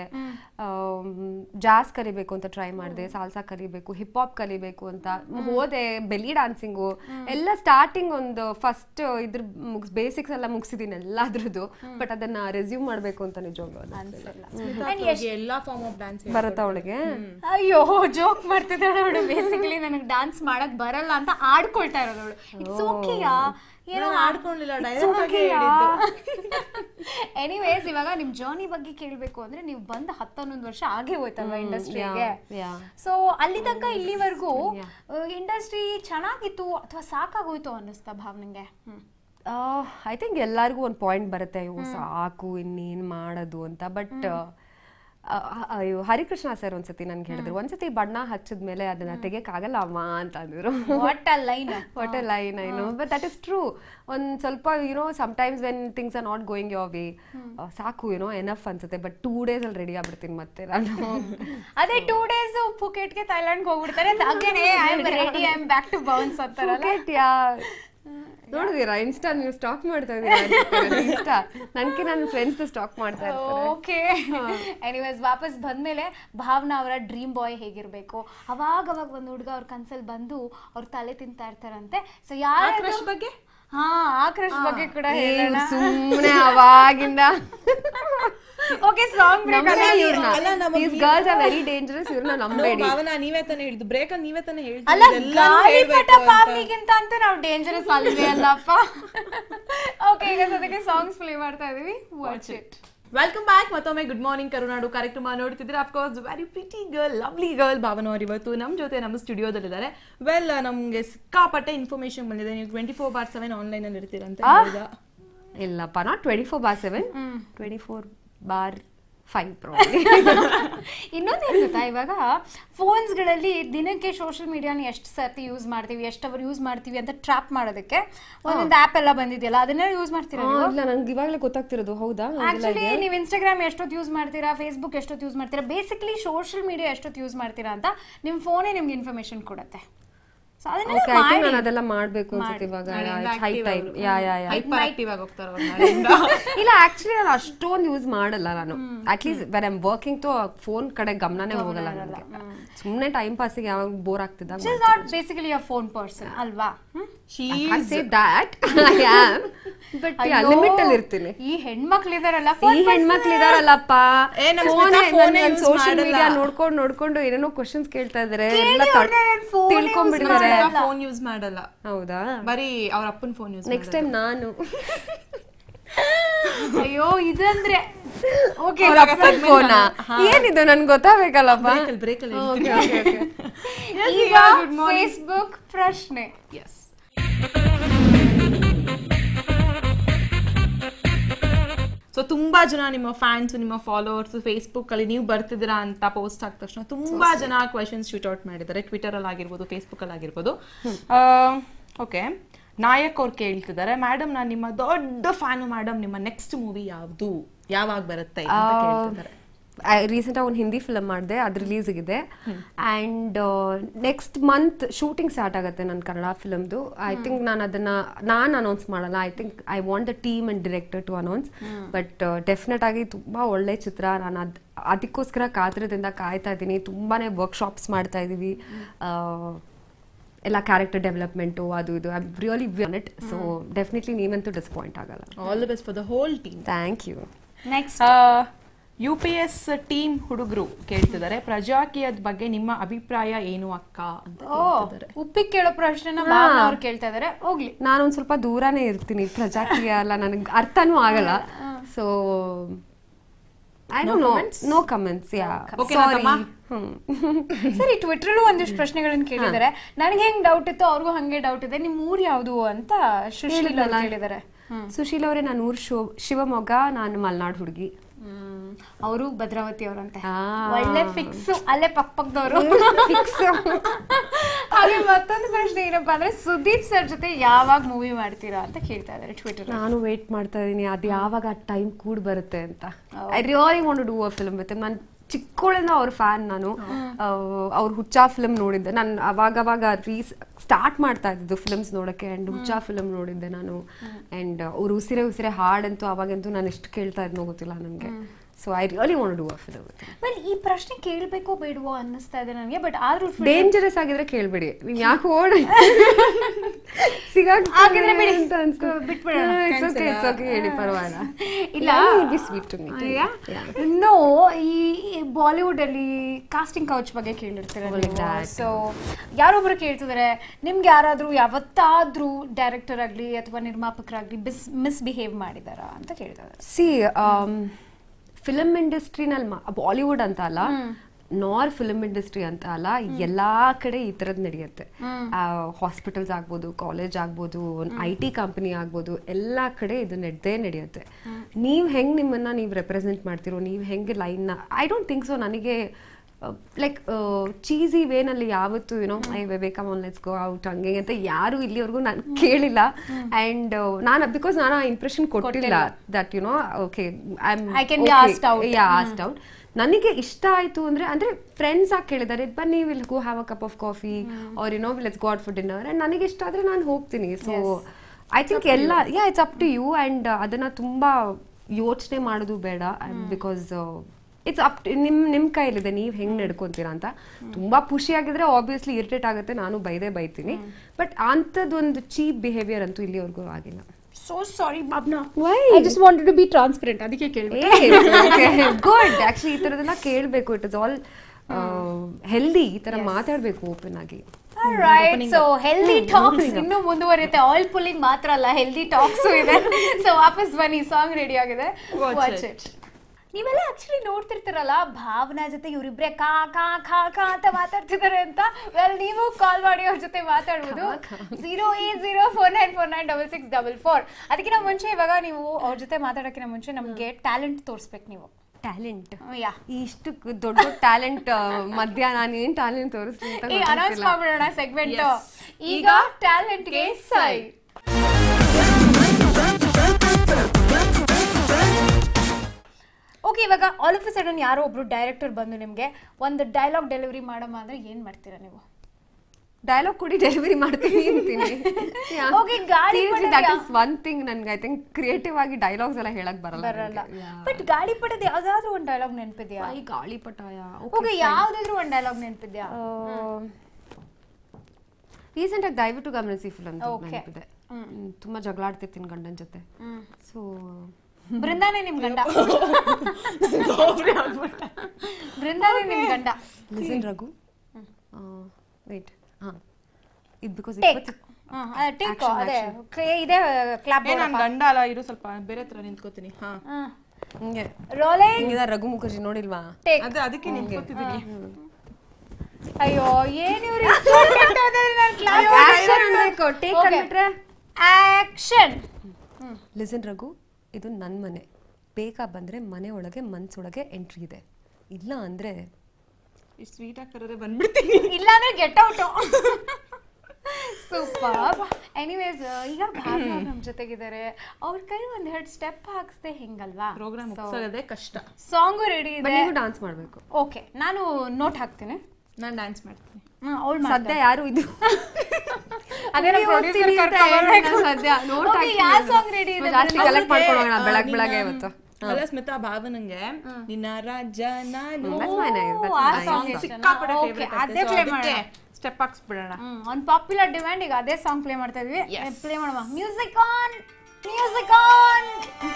ಜಾಸ್ ಕಲಿಬೇಕು ಅಂತ ಟ್ರೈ ಮಾಡಿದೆ ಸಾಲ್ಸಾ ಕಲಿಬೇಕು ಹಿಪ್ ಹಾಪ್ ಕಲಿಬೇಕು ಅಂತ ಹೋದೆ ಬೆಲಿ ಡ್ಯಾನ್ಸಿಂಗು ಎಲ್ಲ ಸ್ಟಾರ್ಟಿಂಗ್ ಒಂದು ಫಸ್ಟ್ ಇದ್ರ ಮುಗಿಸ್ ಬೇಸಿಕ್ಸ್ ಎಲ್ಲ ಮುಗಿಸಿದೀನಿ ಎಲ್ಲಾದ್ರದ್ದು ಬಟ್ ಅದನ್ನ ರೆಸ್ಯೂಮ್ ಮಾಡ್ಬೇಕು ಅಂತ ನಿಜವಾಗ್ಲೂ ಅನಿಸ್ತಿಲ್ಲ ಅವ್ರಿಗೆ ಎಲ್ಲಾ ಫಾರ್ಮ್ ಆಫ್ ಡ್ಯಾನ್ಸ್ ಬರುತ್ತಾ ಅವಳಿಗೆ ಅಯ್ಯೋ ಜೋಕ್ ಮಾಡ್ತಿದ್ದಾಳೆ ಅವಳು ಬೇಸಿಕಲಿ ನನಗೆ ಡಾನ್ಸ್ ಮಾಡಕ್ ಬರಲ್ಲ ಅಂತ ಆಡ್ಕೊಳ್ತಾ ಇರೋದು ಅವಳು ಇಟ್ಸ್ ಓಕೆಯಾ ಏನೋ ಆಡ್ಕೊಂಡಿಲ್ಲ ಡೈರೆಕ್ಟ್ ಆಗಿ ಹೇಳಿದ್ದು ಎನಿವೇಸ್ ಇವಾಗ ನಿಮ್ ಜರ್ನಿ ಬಗ್ಗೆ ಕೇಳ್ಬೇಕು ಅಂದ್ರೆ ನೀವು ಬಂದ ಹತ್ತೊಂದೊಂದು ವರ್ಷ ಆಗೇ ಹೋಯ್ತಲ್ವಾ ಇಂಡಸ್ಟ್ರಿಗೆ yeah. ಸೊ ಅಲ್ಲಿ ತನಕ ಇಲ್ಲಿವರೆಗೂ ಇಂಡಸ್ಟ್ರಿ ಚೆನ್ನಾಗಿತ್ತು ಅಥವಾ ಸಾಕಾಗೋಯ್ತು ಅನ್ನಿಸ್ತಾ ಭಾವನಿಗೆ ಹ್ಮ್ ಐ ಥಿಂಕ್ ಎಲ್ಲರಿಗೂ ಒಂದು ಪಾಯಿಂಟ್ ಬರುತ್ತೆ ಅಯ್ಯೋ ಸಾಕು ಇನ್ನೇನು ಮಾಡೋದು ಅಂತ ಬಟ್ ಅಯ್ಯೋ ಹರಿಕೃಷ್ಣ ಸರ್ ಒಂದ್ಸತಿ ನನ್ಗೆ ಹೇಳಿದ್ರು ಒಂದ್ಸತಿ ಬಣ್ಣ ಹಚ್ಚಿದ್ಮೇಲೆ ಅದನ್ನ ತೆಗಿಯಕ್ಕಾಗಲ್ಲ ಅಮ್ಮ ಅಂತ ಅಂದಿದ್ರು what a line what a line I know but that is true ಒಂದ್ ಸ್ವಲ್ಪ you know sometimes when things are not going your way ಸಾಕು ಯುನೋ ಎನಫ್ ಅನ್ಸುತ್ತೆ ಬಟ್ ಟೂ ಡೇಸ್ ಅಲ್ಲಿ ರೆಡಿ ಆಗ್ಬಿಡ್ತೀನಿ ಮತ್ತೆ ನಾನು ಅದೇ ಟೂ ಡೇಸ್ ಪುಕೆಟ್ಗೆ ಥೈಲ್ಯಾಂಡ್ ಹೋಗ್ಬಿಡ್ತಾರೆ ಹಾಗೇನೆ I am ready I am back to bounce ಅಂತಾರಲ್ಲ Phuket, yeah. ನೋಡಿದೀರಾ ಇನ್ಸ್ಟಾ ನೀವು ಸ್ಟಾಕ್ ಮಾಡ್ತಾ ಇದ್ದೀರಾ ಇನ್ಸ್ಟಾ ನನ್ಗೆ ನನ್ನ ಫ್ರೆಂಡ್ಸ್ ಸ್ಟಾಕ್ ಮಾಡ್ತಾ ಇರ್ತಾರೆ ಓಕೆ ಎನಿವೇಸ್ ವಾಪಸ್ ಬಂದ್ಮೇಲೆ ಭಾವನಾ ಅವರ ಡ್ರೀಮ್ ಬಾಯ್ ಹೇಗಿರ್ಬೇಕು ಅವಾಗ ಅವಾಗ ಒಂದು ಹುಡುಗ ಅವ್ರ ಕನ್ಸಲ್ಲಿ ಬಂದು ಅವ್ರ ತಲೆ ತಿಂತಾ ಇರ್ತಾರಂತೆ ಸೊ ಯಾರ ಕ್ರಶ್ ಬಗ್ಗೆ ಹಾ ಆ ಕ್ರಶ್ ಬಗ್ಗೆ ಕೂಡ ಹೇಳೋಣ ಸುಮ್ಮನೆ ಅವಾಗಿಂದ ಓಕೆ ಸಾಂಗ್ ನಂಬಲ್ಲ ಅಲ್ಲ, ಇವ್ರನ್ನ ನಮಗೆ these girls are very dangerous ಇವ್ರನ್ನ No, ನಂಬೇಡಿ ಭಾವನಾ ನೀವೇ ತಾನೇ ಹೇಳಿದ್ದು ಬ್ರೇಕ್ ನೀವೇ ತಾನೇ ಅಲ್ಲ ಹೇಳ್ತೀವಿ ಗಾಳಿಪಟ ಪಾಪ್ನಿಗಿಂತ ಅಂತ ನಾವು ಡೇಂಜರಸ್ ಅಲ್ವೇ ಅಲ್ಲಪ್ಪ ಓಕೆ ಈಗ ಸದ್ಯಕ್ಕೆ ಸಾಂಗ್ಸ್ ಪ್ಲೇ ಮಾಡ್ತಾ ಇದೀವಿ ವಾಚ್ ಇಟ್ ವೆಲ್ಕಮ್ ಬ್ಯಾಕ್ ಮತ್ತೊಮ್ಮೆ ಗುಡ್ ಮಾರ್ನಿಂಗ್ ಕರುನಾಡು ಕಾರ್ಯಕ್ರಮ ನೋಡ್ತಿದ್ರೆ of course very pretty girl lovely girl Bhavana ಅವ್ರು ಇವತ್ತು ನಮ್ಮ ಜೊತೆ ನಮ್ಮ ಸ್ಟುಡಿಯೋದಲ್ಲಿದ್ದಾರೆ ವೆಲ್ ನಮಗೆ ಸಿಕ್ಕಾಪಟ್ಟೆ ಇನ್ಫಾರ್ಮೇಶನ್ ಬಂದಿದೆ ನೀವು twenty four by seven online ಅಲ್ಲಿ ಇರ್ತೀರಂತ ಹೌದಾ ಇಲ್ಲಪ್ಪ not twenty four by seven twenty four by five probably ಇನ್ನೊಂದೇನು ಗೊತ್ತಾ ಇವಾಗ ಫೋನ್ಸ್ಗಳಲ್ಲಿ ದಿನಕ್ಕೆ ಸೋಷಿಯಲ್ ಮೀಡಿಯಾನ ಎಷ್ಟು ಸರ್ತಿ ಯೂಸ್ ಮಾಡ್ತೀವಿ ಎಷ್ಟು ಅವರ್ ಯೂಸ್ ಮಾಡ್ತೀವಿ ಅಂತ ಟ್ರ್ಯಾಪ್ ಮಾಡೋದಕ್ಕೆ ಒಂದೊಂದು ಆ್ಯಪ್ ಎಲ್ಲ ಬಂದಿದೆಯಲ್ಲ ಅದನ್ನೇ ಯೂಸ್ ಮಾಡ್ತೀರಾ ನೀವು ಇಲ್ಲ ನಂಗೆ ಇವಾಗಲೇ ಗೊತ್ತಾಗ್ತಿರೋದು ಹೌದಾ ಆಕ್ಚುಲಿ ನೀವು ಇನ್ಸ್ಟಾಗ್ರಾಮ್ ಎಷ್ಟೊತ್ತು ಯೂಸ್ ಮಾಡ್ತೀರಾ ಫೇಸ್ಬುಕ್ ಎಷ್ಟೊತ್ತು ಯೂಸ್ ಮಾಡ್ತೀರಾ ಬೇಸಿಕ್ಲಿ ಸೋಷಿಯಲ್ ಮೀಡಿಯಾ ಎಷ್ಟೊತ್ತು ಯೂಸ್ ಮಾಡ್ತೀರಾ ಅಂತ ನಿಮ್ಮ ಫೋನೇ ನಿಮ್ಗೆ ಇನ್ಫಾರ್ಮೇಶನ್ ಕೊಡುತ್ತೆ ಸೊ ಅದನ್ನೆಲ್ಲ ಓಕೆ ಐ ಥಿಂಕ್ ಮಾಡಿ. ನಾನು ಅದೆಲ್ಲ ಮಾಡಬೇಕು ಅನ್ಸುತ್ತೆ ಇವಾಗ high time yeah yeah yeah hyper active ಆಗಿ ಹೋಗ್ತಾರ ಇಲ್ಲ ಆಕ್ಚುಲಿ ನಾನು ಅಷ್ಟೊಂದು ಯೂಸ್ ಮಾಡಲ್ಲ ನಾನು at least where I'm working to phone ಕಡೆ ಗಮನನೇ ಹೋಗಲ್ಲ ನನಗೆ ಸುಮ್ಮನೆ ಟೈಮ್ ಪಾಸಿಗೆ ಯಾವಾಗ ಬೋರ್ ಆಗ್ತಿದ್ದಾಗ She is not basically a phone person ಅಲ್ವಾ hmm? Say that I am but ಅಯ್ಯೋ, ಲಿಮಿಟ್ ಅಲ್ಲಿ ಇರ್ತೀನಿ ಈ ಹೆಣ್ಮಕ್ಳು ಇದಾರಲ್ಲ ಈ ಹೆಣ್ಮಕ್ಳು ಇದಾರಲ್ಲಪ್ಪ ಏ, ನಮ್ ಸ್ಮಿತಾ phone ಏ use ಸೋಷಿಯಲ್ ಮಾಡಲ್ಲ. ಮೀಡಿಯಾ ನೋಡ್ಕೊಂಡು ನೋಡ್ಕೊಂಡು ಏನೇನೋ ಕ್ವಶನ್ಸ್ ಕೇಳ್ತಾ ಇದಾರೆ ಕೇಳಿ ಎಲ್ಲ ತ- ಅವ್ರನ್ನ ನಾನ್ phone use ತಿಳ್ಕೊಂಡ್ಬಿಟ್ಟಿದ್ದಾರೆ ಮಾಡಲ್ಲ. ಫೋನ್ ಯೂಸ್ ಮಾಡಲ್ಲ ಹೌದಾ ಬರೀ ಅವ್ರ ಅಪ್ಪನ ಫೋನ್ ಯೂಸ್ ನೆಕ್ಸ್ಟ್ ಟೈಮ್ ನಾನು ಅಯ್ಯೋ ಇದಂದ್ರೆ ಓಕೆ ಫೋನಾ ಏನಿದು ನನ್ಗೆ ಗೊತ್ತಾಗಬೇಕಲ್ಲಪ್ಪ ಬ್ರೇಕ್ ಅಲ್ಲಿ ಈಗ ಫೇಸ್ಬುಕ್ ಪ್ರಶ್ನೆ ಎಸ್ ಸೊ ತುಂಬಾ ಜನ ನಿಮ್ಮ ಫ್ಯಾನ್ಸ್ ನಿಮ್ಮ ಫಾಲೋವರ್ಸ್ ಫೇಸ್ಬುಕ್ ಅಲ್ಲಿ ನೀವು ಬರ್ತಿದ್ದೀರಾ ಅಂತ ಪೋಸ್ಟ್ ಆದ ತಕ್ಷಣ ತುಂಬಾ ಜನ ಕ್ವೆಶನ್ಸ್ ಶೂಟ್ ಔಟ್ ಮಾಡಿದ್ದಾರೆ ಟ್ವಿಟರ್ ಅಲ್ಲಿ ಆಗಿರ್ಬೋದು ಫೇಸ್ಬುಕ್ ಅಲ್ಲಿ ಆಗಿರ್ಬೋದು ಓಕೆ ನಾಯಕ್ ಅವ್ರು ಕೇಳ್ತಿದ್ದಾರೆ ಮೇಡಮ್ ನಾನು ನಿಮ್ಮ ದೊಡ್ಡ ಫ್ಯಾನು ಮೇಡಮ್ ನಿಮ್ಮ ನೆಕ್ಸ್ಟ್ ಮೂವಿ ಯಾವುದು ಯಾವಾಗ ಬರುತ್ತೆ ಅಂತ ಕೇಳ್ತಿದ್ದಾರೆ ರೀಸೆಂಟ್ ಒಂದು ಹಿಂದಿ ಫಿಲಮ್ ಮಾಡಿದೆ ಅದು ರಿಲೀಸಿಗಿದೆ and next month shooting start ಆಗುತ್ತೆ ನನ್ನ ಕನ್ನಡ ಫಿಲಮ್ದು ಐ ಥಿಂಕ್ ನಾನು ಅದನ್ನ ನಾನು ಅನೌನ್ಸ್ ಮಾಡಲ್ಲ I think I want the team and director to announce but definite ಆಗಿ ತುಂಬ ಒಳ್ಳೆ ಚಿತ್ರ ನಾನು ಅದು ಅದಕ್ಕೋಸ್ಕರ ಕಾತ್ರದಿಂದ ಕಾಯ್ತಾ ಇದ್ದೀನಿ ತುಂಬಾ ವರ್ಕ್ಶಾಪ್ಸ್ ಮಾಡ್ತಾ ಇದ್ದೀವಿ ಎಲ್ಲ ಕ್ಯಾರೆಕ್ಟರ್ ಡೆವಲಪ್ಮೆಂಟು ಅದು ಇದು I really it so definitely ನೀವಂತೂ ಡಿಸಪಾಯಿಂಟ್ ಆಗಲ್ಲ all the best for the whole team thank you next U P S team ಹುಡುಗರು ಕೇಳ್ತಿದ್ದಾರೆ ಪ್ರಜಾಕೀಯದ ಬಗ್ಗೆ ನಿಮ್ಮ ಅಭಿಪ್ರಾಯ ಏನು ಅಕ್ಕ ಅಂತ ಓ ಕೇಳ್ತಿದ್ದಾರೆ ಉಪ್ಪಿಗೆ ಕೇಳೋ ಪ್ರಶ್ನೆನ ಭಾವನಾ ಅವ್ರು ಕೇಳ್ತಾ ಇದಾರೆ ಹೋಗ್ಲಿ ನಾನೊಂದ್ ಸ್ವಲ್ಪ ದೂರನೇ ಇರ್ತೀನಿ ಪ್ರಜಾಕೀಯ ಎಲ್ಲ ನನಗೆ ಅರ್ಥನೂ ಆಗಲ್ಲ so I don't know no comments yeah Okay ನಾ ತಮ್ಮ? ಸರಿ ಟ್ವಿಟರ್ ಒಂದಿಷ್ಟು ಪ್ರಶ್ನೆಗಳನ್ನ ಕೇಳಿದ್ದಾರೆ ನನಗೆ ಹೆಂಗ್ ಡೌಟ್ ಇತ್ತು ಅವ್ರಿಗೂ ಹಂಗೆ ಡೌಟ್ ಇದೆ ನಿಮ್ ಊರ್ ಯಾವ್ದು ಅಂತ ಸುಶೀಲ್ ಅವ್ರು ಕೇಳಿದ್ದಾರೆ ಸುಶೀಲ್ ಅವರೇ ನಾನು ಊರು ಶಿವ ಶಿವಮೊಗ್ಗ ನಾನು ಮಲ್ನಾಡ್ ಹುಡುಗಿ ಅವರು ಭದ್ರಾವತಿ ಅವರಂತೆ ಆ. ಒಳ್ಳೆ ಫಿಕ್ಸ್ ಅಲ್ಲೇ ಪಕ್ಕ ಪಕ್ಕದವರು ಹಾಗೆ ಮತ್ತೊಂದು ಪ್ರಶ್ನೆ ಏನಪ್ಪಾ ಅಂದ್ರೆ ಸುದೀಪ್ ಸರ್ ಜೊತೆ ಯಾವಾಗ ಮೂವಿ ಮಾಡ್ತೀರಾ ಅಂತ ಕೇಳ್ತಾ ಇದಾರೆ ಟ್ವಿಟರ್ ನಾನು ವೇಟ್ ಮಾಡ್ತಾ ಇದೀನಿ ಅದು ಯಾವಾಗ ಆ ಟೈಮ್ ಕೂಡ್ ಬರುತ್ತೆ ಅಂತ I really want do a film with ನಾನು ಚಿಕ್ಕವಳಿಂದ ಅವ್ರ ಫ್ಯಾನ್ ನಾನು ಅವ್ರ ಹುಚ್ಚ ಫಿಲ್ಮ್ ನೋಡಿದ್ದೆ ನಾನು ಅವಾಗ ಅವಾಗ ರೀಸ್ ಸ್ಟಾರ್ಟ್ ಮಾಡ್ತಾ ಇದ್ದಿದ್ದು ಫಿಲ್ಮ್ಸ್ ನೋಡೋಕ್ಕೆ ಆ್ಯಂಡ್ ಹುಚ್ಚ ಫಿಲ್ಮ್ ನೋಡಿದ್ದೆ ನಾನು ಆ್ಯಂಡ್ ಅವ್ರು ಉಸಿರೆ ಉಸಿರೆ ಹಾಡಂತೂ ಅವಾಗಂತೂ ನಾನು ಎಷ್ಟು ಕೇಳ್ತಾ ಇದ್ನೋ ಗೊತ್ತಿಲ್ಲ ನನಗೆ so I really want do a film well ಈ ಪ್ರಶ್ನೆ ಕೇಳ್ಬೇಕೋ ಬೇಡವೋ ಅನ್ನಿಸ್ತಾ ಇದೆ ನನಗೆ ಬಟ್ ಆದ್ರೂ ಡೇಂಜರಸ್ ಆಗಿದ್ರೆ ಕೇಳ್ಬೇಡಿ ನೀವ್ ಯಾಕೆ ಓಡಿ ಸಿಗಾಕ್ ಹಾಗಿದ್ರೆ ಬಿಡಿ. ಅಂತ ಅನ್ಸ್ಕೊ ಬಿಟ್ಬಿಡೋಣ. ಇಟ್ಸ್ ಓಕೆ ಇಟ್ಸ್ ಓಕೆ ಹೇಳಿ ಪರವಾಗಿಲ್ಲ ಇಲ್ಲ. ಬಿ ಸ್ವೀಟ್ ಟು ಮೀ ಇನ್ನು ಈ ಬಾಲಿವುಡ್ ಅಲ್ಲಿ ಕಾಸ್ಟಿಂಗ್ ಕೌಚ್ ಬಗ್ಗೆ ಕೇಳಿರ್ತೀರ Oh, like that. ಸೊ ಯಾರೊಬ್ರು ಕೇಳ್ತಿದಾರೆ ನಿಮ್ಗೆ ಯಾರಾದ್ರೂ ಯಾವತ್ತಾದ್ರೂ ಡೈರೆಕ್ಟರ್ ಆಗ್ಲಿ ಅಥವಾ ನಿರ್ಮಾಪಕರಾಗ್ಲಿ ಬಿಸ್ ಮಿಸ್ಬಿಹೇವ್ ಮಾಡಿದಾರಾ ಅಂತ ಕೇಳ್ತಿದ್ದಾರೆ ಸಿ ಫಿಲಮ್ ಇಂಡಸ್ಟ್ರಿನಲ್ಲಿ ಬಾಲಿವುಡ್ ಅಂತ ಅಲ್ಲ ನಾರ್ ಫಿಲ್ಮ್ ಇಂಡಸ್ಟ್ರಿ ಅಂತ ಅಲ್ಲ ಎಲ್ಲಾ ಕಡೆ ಈ ತರದ್ ನಡೆಯುತ್ತೆ ಹಾಸ್ಪಿಟಲ್ಸ್ ಆಗ್ಬೋದು ಕಾಲೇಜ್ ಆಗ್ಬೋದು ಐ ಟಿ ಕಂಪನಿ ಆಗ್ಬೋದು ಎಲ್ಲಾ ಕಡೆ ಇದು ನಡೆದೇ ನಡೆಯುತ್ತೆ ನೀವ್ ಹೆಂಗ್ ನಿಮ್ಮನ್ನ ನೀವು ರೆಪ್ರೆಸೆಂಟ್ ಮಾಡ್ತಿರೋ ನೀವ್ ಹೆಂಗೆ line I don't think so ನನಗೆ ಲೈಕ್ ಚೀಸಿ ವೇನಲ್ಲಿ ಯಾವತ್ತು ಏನೋ I welcome on let's go out ಹಂಗೆ ಅಂತ ಯಾರು ಇಲ್ಲಿವರೆಗೂ ನಾನು ಕೇಳಿಲ್ಲ ಅಂಡ್ ನಾನು ಬಿಕಾಸ್ ನಾನು ಆ ಇಂಪ್ರೆಷನ್ ಕೊಟ್ಟಿಲ್ಲ that you know okay I can be asked out. Yeah asked out ನನಗೆ ಇಷ್ಟ ಆಯ್ತು ಅಂದ್ರೆ ಅಂದ್ರೆ ಫ್ರೆಂಡ್ಸ್ ಆಗಿ ಕೇಳಿದ್ದಾರೆ ಬನ್ನಿ we'll go have a cup of coffee or you know we'll go out for dinner and ನನಗೆ ಇಷ್ಟ ಆದ್ರೆ ನಾನು ಹೋಗ್ತೀನಿ ಸೊ ಐ ಥಿಂಕ್ ಎಲ್ಲ yeah it's up to you and ಅದನ್ನ ತುಂಬಾ ಯೋಚನೆ ಮಾಡೋದು ಬೇಡ ಬಿಕಾಸ್ ಇಟ್ಸ್ ಅಪ್ ನಿಮ್ ನಿಮ್ ಕೈಲಿದೆ ನೀವ್ ಹೆಂಗ್ ನಡ್ಕೊಂತೀರಾ ಅಂತ ತುಂಬಾ ಖುಷಿಯಾಗಿದ್ರೆ ಆಬ್ವಿಯಸ್ಲಿ ಇರಿಟೇಟ್ ಆಗುತ್ತೆ ನಾನು ಬೈದೇ ಬೈತೀನಿ ಬಟ್ ಅಂಥದ್ದೊಂದು ಚೀಪ್ ಬಿಹೇವಿಯರ್ ಅಂತೂ ಇಲ್ಲಿವರೆಗೂ ಆಗಿಲ್ಲ ಸೋ ಸಾರಿ ಬಾಬ್ನಾ Why? I just wanted to be transparent ಅದಕ್ಕೆ ಕೇಳಿ ಗುಡ್ ಆಕ್ಚುಲಿ ಈ ತರದೆಲ್ಲ ಕೇಳಬೇಕು ಇಟ್ ಇಸ್ ಆಲ್ ಹೆಲ್ದಿ ಈ ತರ ಮಾತಾಡ್ಬೇಕು ಓಪನ್ ಆಗಿ ರೈಟ್ ಸೊ ಹೆಲ್ದಿ ಟಾಕ್ಸ್ ಇನ್ನೂ ಮುಂದುವರಿಯುತ್ತೆ ಆಯಿಲ್ ಪುಲ್ಲಿಂಗ್ ಮಾತ್ರ ಅಲ್ಲ ಹೆಲ್ದಿ ಟಾಕ್ಸ್ ಇದೆ ಸೊ ವಾಪಸ್ ಬನ್ನಿ ಸಾಂಗ್ ರೆಡಿ ಆಗಿದೆ Watch ವಾಚ್ it. ಇಟ್ ನೀವೆಲ್ಲ ಆಕ್ಚುಲಿ ನೋಡ್ತಿರ್ತೀರಲ್ಲ ಭಾವನಾ ಜೊತೆ ಇವರಿಬ್ರೆ ಕಾ ಕಾ ಖಾ ಖಾ ಅಂತ ಮಾತಾಡ್ತಿದ್ದಾರೆ ಅಂತ ವೆಲ್ ನೀವು ಕಾಲ್ ಮಾಡಿ ಅವ್ರ ಜೊತೆ ಮಾತಾಡ್ಬೋದು zero eight zero four nine four nine double six double four ಅದಕ್ಕಿಂತ ಮುಂಚೆ ಇವಾಗ ನೀವು ಅವ್ರ ಜೊತೆ ಮಾತಾಡೋಕ್ಕಿಂತ ಮುಂಚೆ ನಮಗೆ ಟ್ಯಾಲೆಂಟ್ ತೋರಿಸ್ಬೇಕು ನೀವು ಟ್ಯಾಲೆಂಟ್ ಯಾ ಇಷ್ಟು ಕ್- ದೊಡ್ಡ ಟ್ಯಾಲೆಂಟ್ ಮಧ್ಯ ನಾನು ಏನ್ ಟ್ಯಾಲೆಂಟ್ ತೋರಿಸ್ಲಿ ಅಂತ ಈ ಅನೌನ್ಸ್ ಗೊತ್ತಾಗ್ತಿಲ್ಲ. ಮಾಡ್ಬಿಡೋಣ ಸೆಗ್ಮೆಂಟ್ Yes. ಈಗ ಟ್ಯಾಲೆಂಟ್ಗೆ ಸೈ ಓಕೆ ಇವಾಗ ಆಲ್ ಆಫ್ ಸಡನ್ ಯಾರೋ ಒಬ್ರು ಡೈರೆಕ್ಟರ್ ಬಂದು ನಿಮ್ಗೆ ಒಂದು ಡೈಲಾಗ್ ಡೆಲಿವರಿ ಮಾಡಮ್ಮ ಅಂದ್ರೆ ಏನ್ ಮಾಡ್ತೀರಾ ನೀವು ಡೈಲಾಗ್ ಕೊಡಿ ಡೆಲಿವರಿ ಮಾಡ್ತೀನಿ ಅಂತೀನಿ Okay, ಗಾಡಿ ದಟ್ ಪಡೆದ- ಇಸ್ ಒನ್ ಥಿಂಗ್ ನನ್ಗೆ ಐ ಥಿಂಕ್ ಕ್ರಿಯೇಟಿವ್ ಆಗಿ ಡೈಲಾಗ್ಸ್ ಎಲ್ಲ ಹೇಳಕ್ ಬರಲ್ಲ ಬರಲ್ಲ ನನ್ಗೆ. Yeah. ಬಟ್ ಗಾಡಿ ಪಡೆದ ಯಾವ್ದಾದ್ರು ಒಂದು ಡೈಲಾಗ್ ನೆನಪಿದ್ಯಾ ಈ ಗಾಳಿ ಪಟಾಯ ಓಕೆ ಯಾವ್ದಾದ್ರು ಒಂದು ಡೈಲಾಗ್ ನೆನಪಿದ್ಯಾ ರೀಸೆಂಟ್ ಆಗಿ ದಯವಿಟ್ಟು ಗಮನಿಸಿ ಫಿಲಮ್ Okay. ನೆನಪಿದೆ ಹ್ಮ್, ತುಂಬಾ ಜಗಳ ಆಡ್ತಿರ್ತೀನಿ ಗಂಡನ ಜೊತೆ ಸೊ ಬೃಂದಾನೆ ನಿಮ್ ಗಂಡ ಬೃಂದಾನೆ ನಿಮ್ ಗಂಡ ಲಿಸನ್ ರಘು ವೇಟ್ ಹಾ ಇದು ಬಿಕಾಸ್ ಟೇಕ್ ಟೇಕ್ ಅದೇ ಕ್ರೇ- ಇದೆ ಕ್ಲಾಪ್ ಏ ನನ್ ಗಂಡ ಅಲ್ಲ ಇರು ಸ್ವಲ್ಪ ಬೇರೆ ತರ ನಿಂತ್ಕೋತೀನಿ ಹಾ ಹಿಂಗೆ ರೋಲಿಂಗ್ ಹಿಂಗಿದ ರಘು ಮುಖರ್ಜಿ ನೋಡಿಲ್ವಾ ಟೇಕ್ ಅದೇ ಅದಕ್ಕೆ ನಿಂತ್ಕೋತಿದ್ದೀನಿ ಅಯ್ಯೋ ಏನ್ ಇವ್ರು ಆಕ್ಷನ್ ಅನ್ಬೇಕು ಟೇಕ್ Okay. ಅಂದ್ಬಿಟ್ರೆ ಆಕ್ಷನ್ ಲಿಸನ್ ರಘು ಇದು ನನ್ನ ಮನೆ ಬೇಕಾ ಬಂದ್ರೆ ಮನೆ ಒಳಗೆ ಮನ್ಸೊಳಗೆ ಎಂಟ್ರಿ ಇದೆ ಇಲ್ಲ ಅಂದ್ರೆ ಇಷ್ಟು ಸ್ವೀಟ್ ಆಗಿ ಕರೆದ್ರೆ ಬಂದ್ಬಿಡ್ತೀನಿ ಇಲ್ಲ ಅಂದ್ರೆ ಗೆಟ್ ಔಟ್ ಸೂಪರ್ ಎನಿವೇಸ್ ಈಗ ಭಾವನ ಅವ್ರು ನಮ್ ಜೊತೆಗಿದ್ದಾರೆ ಅವ್ರ ಕೈ ಒಂದ್ ಎರಡು ಸ್ಟೆಪ್ ಹಾಕ್ಸ್ದೆ ಹೆಂಗಲ್ವಾ ಪ್ರೋಗ್ರಾಮ್ ಮುಗಿಸೋದೇ ಕಷ್ಟ ಸಾಂಗು ರೆಡಿ ಬಟ್ ಇದೆ ನೀವು ಡಾನ್ಸ್ ಮಾಡ್ಬೇಕು ಓಕೆ ನಾನು ನೋಟ್ ಹಾಕ್ತೀನಿ ನಾನು ಡ್ಯಾನ್ಸ್ ಮಾಡ್ತೀನಿ ಅವಳು ಸದ್ಯ ಯಾರು ಇದು ಅದೇ ನಮ್ಮ ನೀವು producer ಓದ್ತೀನಿ ಅಂತ ಕರ್ಕೊಂಡ್ ಹೇಳಿ ಬರ್ಬೇಕು. ನಾನು ಸದ್ಯ ನೋಟ್ Okay, ಹಾಕ್ತೀನಿ ಯಾವ ನಾನು. song ready ಇದೆ? ಜಾಸ್ತಿ ಬನ್ನಿ. ಕಲೆಕ್ಟ್ ಮಾಡ್ಕೊಳ್ಳೋಣ ಆ, ಬೆಳಗ್ ನಿನ್ನ- ಬೆಳಗ್ಗೆ ಇವತ್ತು ಅಲ್ಲ ಸ್ಮಿತಾ ಭಾವನಂಗೆ ನಿನ್ನ ರಾಜ ನಾನು That's my name. That's ಆ my song song. ಇಷ್ಟನಾ? ಸಿಕ್ಕಾಪಟ್ಟೆ Okay, ಫೇವ್ರೆಟ್ ಅದೇ play ಮಾಡೋಣ. ಸ್ಟೆಪ್ ಹಾಕ್ಸ್ಬಿಡೋಣ ಹ್ಮ್ ಒಂದು ಪಾಪ್ಯುಲರ್ ಡಿಮ್ಯಾಂಡ್ ಈಗ ಅದೇ ಸಾಂಗ್ ಪ್ಲೇ ಮಾಡ್ತಾ ಇದ್ವಿ Yes. ಪ್ಲೇ ಮಾಡುವ ಮ್ಯೂಸಿಕ್ ಆನ್ ಮ್ಯೂಸಿಕ್ ಆನ್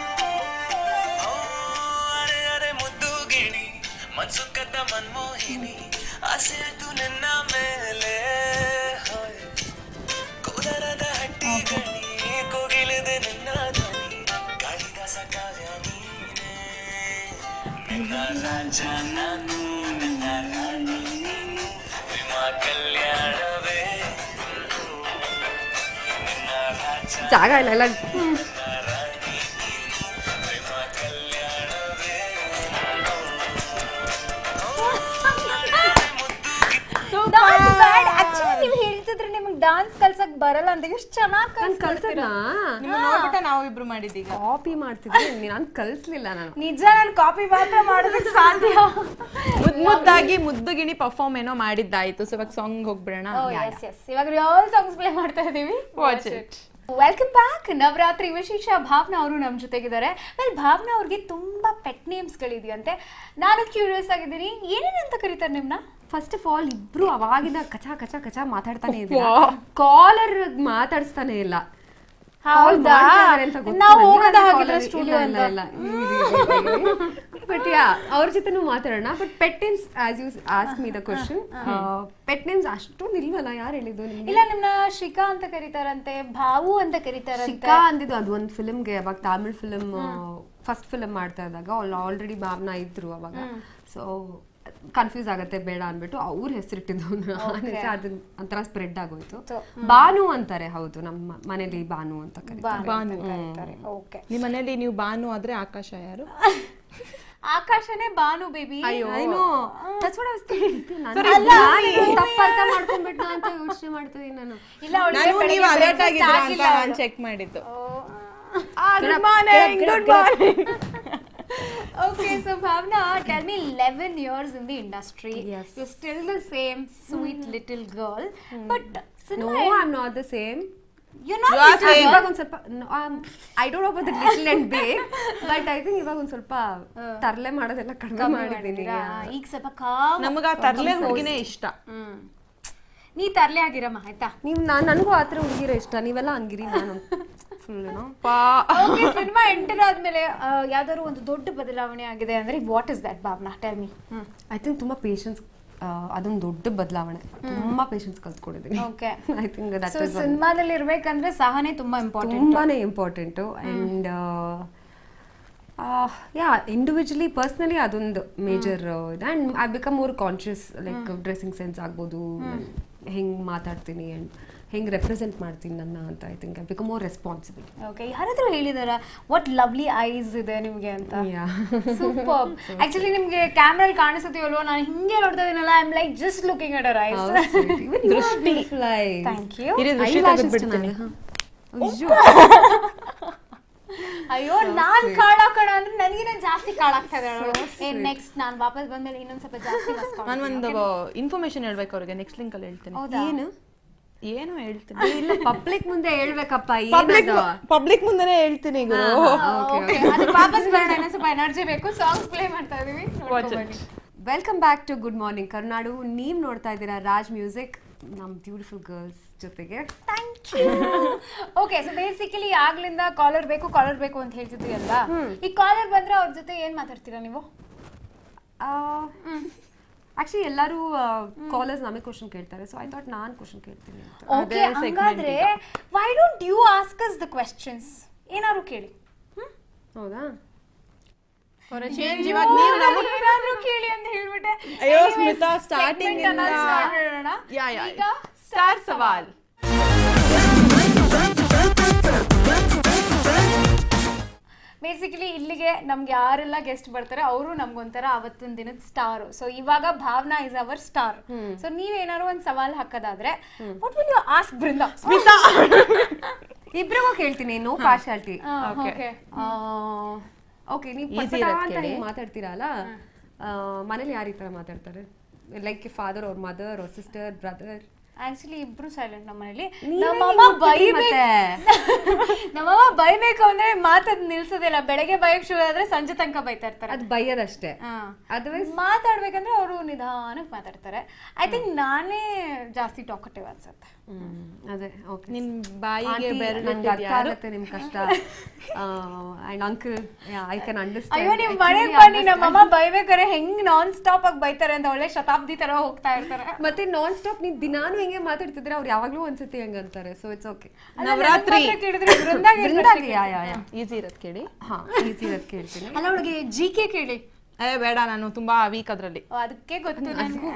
ಅರೆ ಅರೆ ಮುದ್ದು ಗಿಣಿ ಮನ್ಸುಕದ ಮನ್ಮೋಹಿನಿ ಆಸೆ ಅದು ನನ್ನ ಮೇಲೆ ಹೋಯ್. ಕೋಲಾರದ ಹಟ್ಟಿ ಗಣಿ ಕೋಗಿಲಿದೆ ನನ್ನ ಧ್ವನಿ ಕಾಳಿದಾಸ ಕಾವ್ಯ ನೀನೇ ನಿನ್ನ ರಾಜ ನಾನು ನಿನ್ನ ರಾಣಿ ನೀನು ಪ್ರೇಮ ಕಲ್ಯಾಣವೇ ನಿನ್ನ ರಾಜ ಜಾಗ ಇಲ್ಲ ಎಲ್ಲ ಪ್ರೇಮ ಕಲ್ಯಾಣವೇ ಆಕ್ಚುಲಿ ನೀವು ಹೇಳ್ತಿದ್ರೆ ನಿಮಗೆ ಡಾನ್ಸ್ ಕಲ್ಸಕ್ ಬರಲ್ಲ ಅಂತ ಎಷ್ಟು ಚೆನ್ನಾಗಿ ನಾನು ಕಲ್ಸಲ್ಲ ನಿಮ್ಮ ನೋಡ್ಬಿಟ್ಟೆ ನಾವು ಇಬ್ರು ಮಾಡಿದ್ದೀಗ ಕಾಪಿ ಮಾಡ್ತಿದ್ದೆ ನಾನು ಕಲ್ಸ್ಲಿಲ್ಲ ನಾನು ನಿಜ ನಾನು ಕಾಪಿ ಮಾತ್ರ ಮಾಡೋದಕ್ಕೆ ಸಾಧ್ಯ ಮುದ್ ಮುದ್ದಾಗಿ ಮುದ್ದು ಗಿಣಿ ಪರ್ಫಾರ್ಮ್ ಏನೋ ಮಾಡಿದ್ದಾಯ್ತು ಸೊ ಇವಾಗ ಸಾಂಗ್ ಹೋಗ್ಬಿಡೋಣ ಎಸ್ ಎಸ್ ಇವಾಗ ರಿಯಲ್ ಸಾಂಗ್ಸ್ ಪ್ಲೇ ಮಾಡ್ತಾ ಇದೀವಿ watch it welcome back Navaratri ವಿಶೇಷ ಭಾವನಾ ಅವರು ನಮ್ಮ ಜೊತೆಗಿದ್ದಾರೆ ವೆಲ್ ಭಾವನಾ ಅವ್ರಿಗೆ ತುಂಬಾ ಪೆಟ್ ನೇಮ್ಸ್ಗಳಿದೆಯಂತೆ ನಾನು ಕ್ಯೂರಿಯಸ್ ಆಗಿದ್ದೀನಿ ಏನೇನಂತ ಕರೀತಾರೆ ನಿಮ್ನ ಫಸ್ಟ್ ಆಫ್ ಆಲ್ ಇಬ್ರು ಅವಾಗಿನ ಕಚ ಕಚ ಕಚ ಮಾತಾಡ್ತಾನೆ ಇದ್ದೀರಾ ಕಾಲರ್ ಮಾತಾಡಿಸ್ತಾನೆ ಇಲ್ಲ ಹೌದಾ? ನಾವು ಹೋಗೋದಾ ಹಾಗಿದ್ರೆ studio ಅಂತ? ಬಟ್ ಯಾ ಅವ್ರ ಜೊತೆನೂ ಮಾತಾಡೋಣ but pet names as you ask me the question pet names ಅಷ್ಟೊಂದು ಇಲ್ವಲ್ಲ ಯಾರು ಹೇಳಿದ್ದು ನಿಮ್ಗೆ ಇಲ್ಲ ನಿಮ್ನ ಶಿಖಾ ಅಂತ ಕರೀತಾರಂತೆ ಭಾವು ಅಂತ ಕರೀತಾರಂತೆ ಶಿಖಾ ಅಂದಿದ್ದು ಅದು ಒಂದು ಫಿಲ್ಮ್ಗೆ ಅವಾಗ ತಮಿಳ್ ಫಿಲ್ಮ್ ಫಸ್ಟ್ ಫಿಲ್ಮ್ ಮಾಡ್ತಾ ಇದ್ದಾಗ ಆಲ್ರೆಡಿ ಭಾವನಾ ಇದ್ರು ಅವಾಗ ಸೊ ಕನ್ಫ್ಯೂಸ್ ಆಗತ್ತೆ ಬೇಡ ಅನ್ಬಿಟ್ಟು ಅವ್ರ ಹೆಸರಿಟ್ಟಿದ್ದು ಅದನ್ನ ಒಂಥರ ಸ್ಪ್ರೆಡ್ ಆಗೋಯ್ತು ಬಾನು ಅಂತಾರೆ ಹೌದು ನಮ್ಮ ಮನೇಲಿ ಬಾನು ಅಂತ ಕರೀತಾರೆ ಬಾನು ಕರೀತಾರೆ ಓಕೆ ನಿಮ್ಮ ಮನೇಲಿ ನೀವು ಬಾನು ಆದ್ರೆ ಆಕಾಶ ಯಾರು ಆಕಾಶನೇ ಬಾನು baby I know. That's what I was thinking. ನಾನು ತಪ್ಪು ಅರ್ಥ ಮಾಡ್ಕೊಂಡ್ಬಿಟ್ನ ಅಂತ ಯೋಚನೆ ಮಾಡ್ತಿದ್ದೀನಿ ನಾನು ಇಲ್ಲ ಅವ್ಳಿಗೆ ನಾನು ಬೆಳಿಗ್ಗೆ ನೀವು ಅಲರ್ಟ್ breakfast ಆಗಿದ್ದೀರಾ ಅಂತ ಆಗಿಲ್ಲ ನಾನು ಅವ್ಳು. ಚೆಕ್ ಮಾಡಿದ್ದು Good good morning good morning Okay, so Bhavna, tell me 11 years in the industry. Yes. You're still the same sweet little girl. But no cinema, I am not the same you're not You are little same. girl. ಇವಾಗ ಒಂದ್ ಸ್ವಲ್ಪ I don't know about little and big but I think ಇವಾಗ ಒಂದ್ ಸ್ವಲ್ಪ ತರಲೆ ಮಾಡೋದೆಲ್ಲ ಕಡಿಮೆ ಕಮ್ಮಿ ಮಾಡಿದ್ದೀನಿ ಮಾಡಿದ್ದೀರಾ? ಈಗ ಸ್ವಲ್ಪ ಕಾಮ್ ನಮಗ ತರ್ಲೆ ಹುಡುಗಿನೇ ಇಷ್ಟ ಹ್ಮ್ ನೀ ತರ್ಲೆ ಆಗಿರಮ್ಮ ಆಯ್ತಾ ನೀವು ನಾನು ನನಗೂ ಆ ಥರ ಹುಡುಗಿರ ಇಷ್ಟ ನೀವೆಲ್ಲ ಹಂಗಿರಿ ನಾನು ಫುಲ್ ಏನೋ ಓಕೆ ಸಿನಿಮಾ ಎಂಟರ್ ಆದ್ಮೇಲೆ ಆ, ಯಾವ್ದಾದ್ರು ಒಂದು ದೊಡ್ಡ ಬದಲಾವಣೆ ಆಗಿದೆ ಅಂದ್ರೆ what is that Bhavana tell me I think ತುಂಬಾ ಪೇಷನ್ಸ್ ಅದೊಂದು ದೊಡ್ಡ ಬದಲಾವಣೆ ತುಂಬಾ ಪೇಷನ್ಸ್ ಕಲ್ತ್ಕೊಂಡಿದ್ದೀನಿ okay I think that so ಸಿನಿಮಾದಲ್ಲಿ ಇರ್ಬೇಕಂದ್ರೆ ಸಹನೆ ತುಂಬಾ ಇಂಪಾರ್ಟೆಂಟ್ ತುಂಬಾನೇ important and yeah individually personally ಅದೊಂದು ಮೇಜರ್ ಇದೆ and I become more conscious like dressing sense ಆಗ್ಬೋದು ಹೆಂಗೆ ಮಾತಾಡ್ತೀನಿ ಆ್ಯಂಡ್ ಹೆಂಗೆ ರೆಪ್ರೆಸೆಂಟ್ ಮಾಡ್ತೀನಿ ನನ್ನ ಅಂತ I think become more responsible okay ಯಾರಾದ್ರೂ ಹೇಳಿದಾರ ವಾಟ್ ಲವ್ಲಿ ಐಸ್ ಇದೆ ನಿಮ್ಗೆ ಅಂತ ಸೂಪರ್ ಆಕ್ಚುಲಿ ನಿಮ್ಗೆ ಕ್ಯಾಮ್ರಲ್ಲಿ ಕಾಣಿಸುತ್ತೀವಲ್ವ ನಾನು ಹಿಂಗೆ ನೋಡ್ತಾ ಇದೀನಲ್ಲ I am like just looking at our eyes thank you ಇರಿ ದೃಷ್ಟಿ ತೆಗೆದ್ಬಿಡ್ತೀನಿ ಅಯ್ಯೋ ನಾನ್ ಕಾಳಾಕಣ ಅಂದ್ರೆ ನನಗಿನ ಜಾಸ್ತಿ ಕಾಳಾಗ್ತಾ ಇದೆ ಏ ನೆಕ್ಸ್ಟ್ ನಾನ್ ವಾಪಸ್ ಬಂದ್ಮೇಲೆ ಇನ್ನೊಂದ್ ಸ್ವಲ್ಪ ಜಾಸ್ತಿ ಮಸ್ಕೊಂಡು ನಾನು ಒಂದು ಇನ್ಫಾರ್ಮೇಶನ್ ಹೇಳ್ಬೇಕು ಅವ್ರಿಗೆ ನೆಕ್ಸ್ಟ್ ಲಿಂಕ್ ಅಲ್ಲಿ ಹೇಳ್ತೀನಿ ಹೌದಾ ಏನು ಏನು ಹೇಳ್ತೀನಿ ಇಲ್ಲ ಪಬ್ಲಿಕ್ ಮುಂದೆ ಹೇಳ್ಬೇಕಪ್ಪ ಪಬ್ಲಿಕ್ ಏನದು ಪಬ್ಲಿಕ್ ಮುಂದೆನೆ ಹೇಳ್ತೀನಿ ಈಗ ಓಕೆ ಅದಕ್ಕೆ ವಾಪಸ್ ಬರೋಣ ಇನ್ನೊಂದ್ ಸ್ವಲ್ಪ ಎನರ್ಜಿ ಬೇಕು ಸಾಂಗ್ಸ್ ಪ್ಲೇ ಮಾಡ್ತಾ ಇದೀವಿ Watch ನೋಡ್ಕೊಂಡ್ it. ಬನ್ನಿ. Welcome back to good morning Karunadu ನೀವ್ ನೋಡ್ತಾ ಇದ್ದೀರಾ ರಾಜ್ ಮ್ಯೂಸಿಕ್ ನಮ್ ಬ್ಯೂಟಿಫುಲ್ ಗರ್ಲ್ಸ್ ಜೊತೆಗೆ thank you okay so basically ಆಗ್ಲಿಂದ ಕಾಲರ್ ಬೇಕು ಕಾಲರ್ ಬೇಕು ಅಂತ ಹೇಳ್ತಿದ್ರಿ ಅಲ್ಲ ಈ ಕಾಲರ್ ಬಂದ್ರೆ ಅವ್ರ ಜೊತೆ ಏನ್ ಮಾತಾಡ್ತೀರಾ ನೀವು ಆಕ್ಚುಲಿ ಎಲ್ಲರೂ ಕಾಲೇಜ್ ನಮಗೆ ಕ್ವಶನ್ ಕೇಳ್ತಾರೆ ಸೊ ಐ ಥಾಟ್ ನಾನು ಕ್ವಶನ್ ಕೇಳ್ತೀನಿ ಅಂತ ಓಕೆ ಹಂಗಾದ್ರೆ why don't you ask us the questions ಏನಾದ್ರು ಕೇಳಿ ಹೌದಾ ಚೇಂಜ್ ಇವಾಗ ನೀವು ನಮ್ಮ ಏನಾದ್ರು ಕೇಳಿ ಅಂತ ಹೇಳ್ಬಿಟ್ಟೆ ಅಯ್ಯೋ, Anyways, ಸ್ಮಿತಾ, starting segment ಅನ್ನ ಇಂದ- start ಮಾಡೋಣ. ಯಾ ಯಾ ಈಗ ಸ್ಟಾರ್ ಸವಾಲ್ ಬೇಸಿಕಲಿ ಇಲ್ಲಿಗೆ ನಮ್ಗೆ ಯಾರೆಲ್ಲ ಗೆಸ್ಟ್ ಬರ್ತಾರೆ ಅವರು ನಮ್ಗೊಂಥರ ಅವತ್ತಿನ ದಿನದ ಸ್ಟಾರ್ ಸೊ ಇವಾಗ Bhavana is our star so ನೀವೇನಾದ್ರು ಒಂದ್ ಸವಾಲ್ ಹಾಕೋದಾದ್ರೆ what will you ask Brinda ಇಬ್ರಿಗೂ ಕೇಳ್ತೀನಿ ನೋ ಪಾರ್ಶಾಲಿಟಿ ಓಕೆ ಓಕೆ ನೀವು Easy ಪಟಪಟ ಇರೋದ್ ಅಂತ ಕೇಳಿ. ಹಿಂಗ್ ಮಾತಾಡ್ತೀರಲ್ಲ ಆ, ಮನೇಲಿ ಯಾರು ಈ ಥರ ಮಾತಾಡ್ತಾರೆ ಲೈಕ್ ಫಾದರ್ ಅವ್ರ ಮದರ್ ಅವ್ರ ಸಿಸ್ಟರ್ ಬ್ರದರ್ ಆಕ್ಚುಲಿ ಇಬ್ರು ಸೈಲೆಂಟ್ ನಮ್ಮ ಮನೇಲಿ ನೀವೇ ನಮ್ಮಮ್ಮ ಹಿಂಗ್ ಕೂತಿರಿ ಬೈಬೇಕು ನಮ್ಮಮ್ಮ ಬೈಬೇಕು ಅಂದ್ರೆ ಮಾತದ್ ನಿಲ್ಸೋದಿಲ್ಲ ಬೆಳಗ್ಗೆ ಬೈಕ್ ಶುರು ಆದ್ರೆ ಸಂಜೆ ತನಕ ಬೈತಾ ಇರ್ತಾರೆ ಅದು ಬೈಯೋದಷ್ಟೇ ಹಾ. ಅದರ್ವೈಸ್ ಮಾತಾಡ್ಬೇಕಂದ್ರೆ ಅವರು ನಿಧಾನಕ್ಕೆ ಮಾತಾಡ್ತಾರೆ ಐ ಥಿಂಕ್ ನಾನೇ ಜಾಸ್ತಿ ಟಾಕಟಿವ್ ಅನ್ಸುತ್ತೆ ಅದೇ ಓಕೆ ನಿಮ್ ಬಾಯಿಗೆ ಬೆರಳು ನಂಗೆ ಅರ್ಥ ಯಾರು? ಆಗುತ್ತೆ ನಿಮ್ ಕಷ್ಟ ಅಂಡ್ ಅಂಕಲ್ ಐ ಕ್ಯಾನ್ ಅಯ್ಯೋ ಅಂಡರ್ಸ್ಟ್ಯಾಂಡ್ ನಿಮ್ ಮನೆಗ್ ಬನ್ನಿ ನಮ್ಮಮ್ಮ ಬೈಬೇಕಾರೆ ಹೆಂಗ್ ನಾನ್ ಸ್ಟಾಪ್ ಆಗಿ ಬೈತಾರೆ ಅಂತ ಒಳ್ಳೆ ಶತಾಬ್ದಿ ತರ ಹೋಗ್ತಾ ಇರ್ತಾರೆ ಮತ್ತೆ ನಾನ್ ಸ್ಟಾಪ್ ನೀವು ದಿನಾನು ಹೆಂಗೆ ಮಾತಾಡ್ತಿದ್ರೆ ಅವ್ರು ಯಾವಾಗ್ಲೂ ಒಂದ್ಸತಿ ಹೆಂಗ್ ಅಂತಾರೆ ಸೊ ಇಟ್ಸ್ ಓಕೆ ಅಲ್ಲ, ನವರಾತ್ರಿ. ನನ್ ಮಾತ್ರ ಕೇಳಿದ್ರೆ ಬೃಂದಾಗೆ ಬೃಂದಾಗೆ ಯಾ ಯಾ ಯಾ ಈಸಿ ಇರೋದ್ ಕೇಳಿ ಹಾ ಈಸಿ ಇರೋದ್ ಕೇಳ್ತೀನಿ ಅಲ್ಲ ಅವಳಿಗೆ ಜಿ ಕೆ ಕೇಳಿ ಏ ಬೇಡ ನಾನು ತುಂಬಾ ವೀಕ್ ಅದ್ರಲ್ಲಿ ಓ, ಅದಕ್ಕೆ ಗೊತ್ತು ನನಗೆ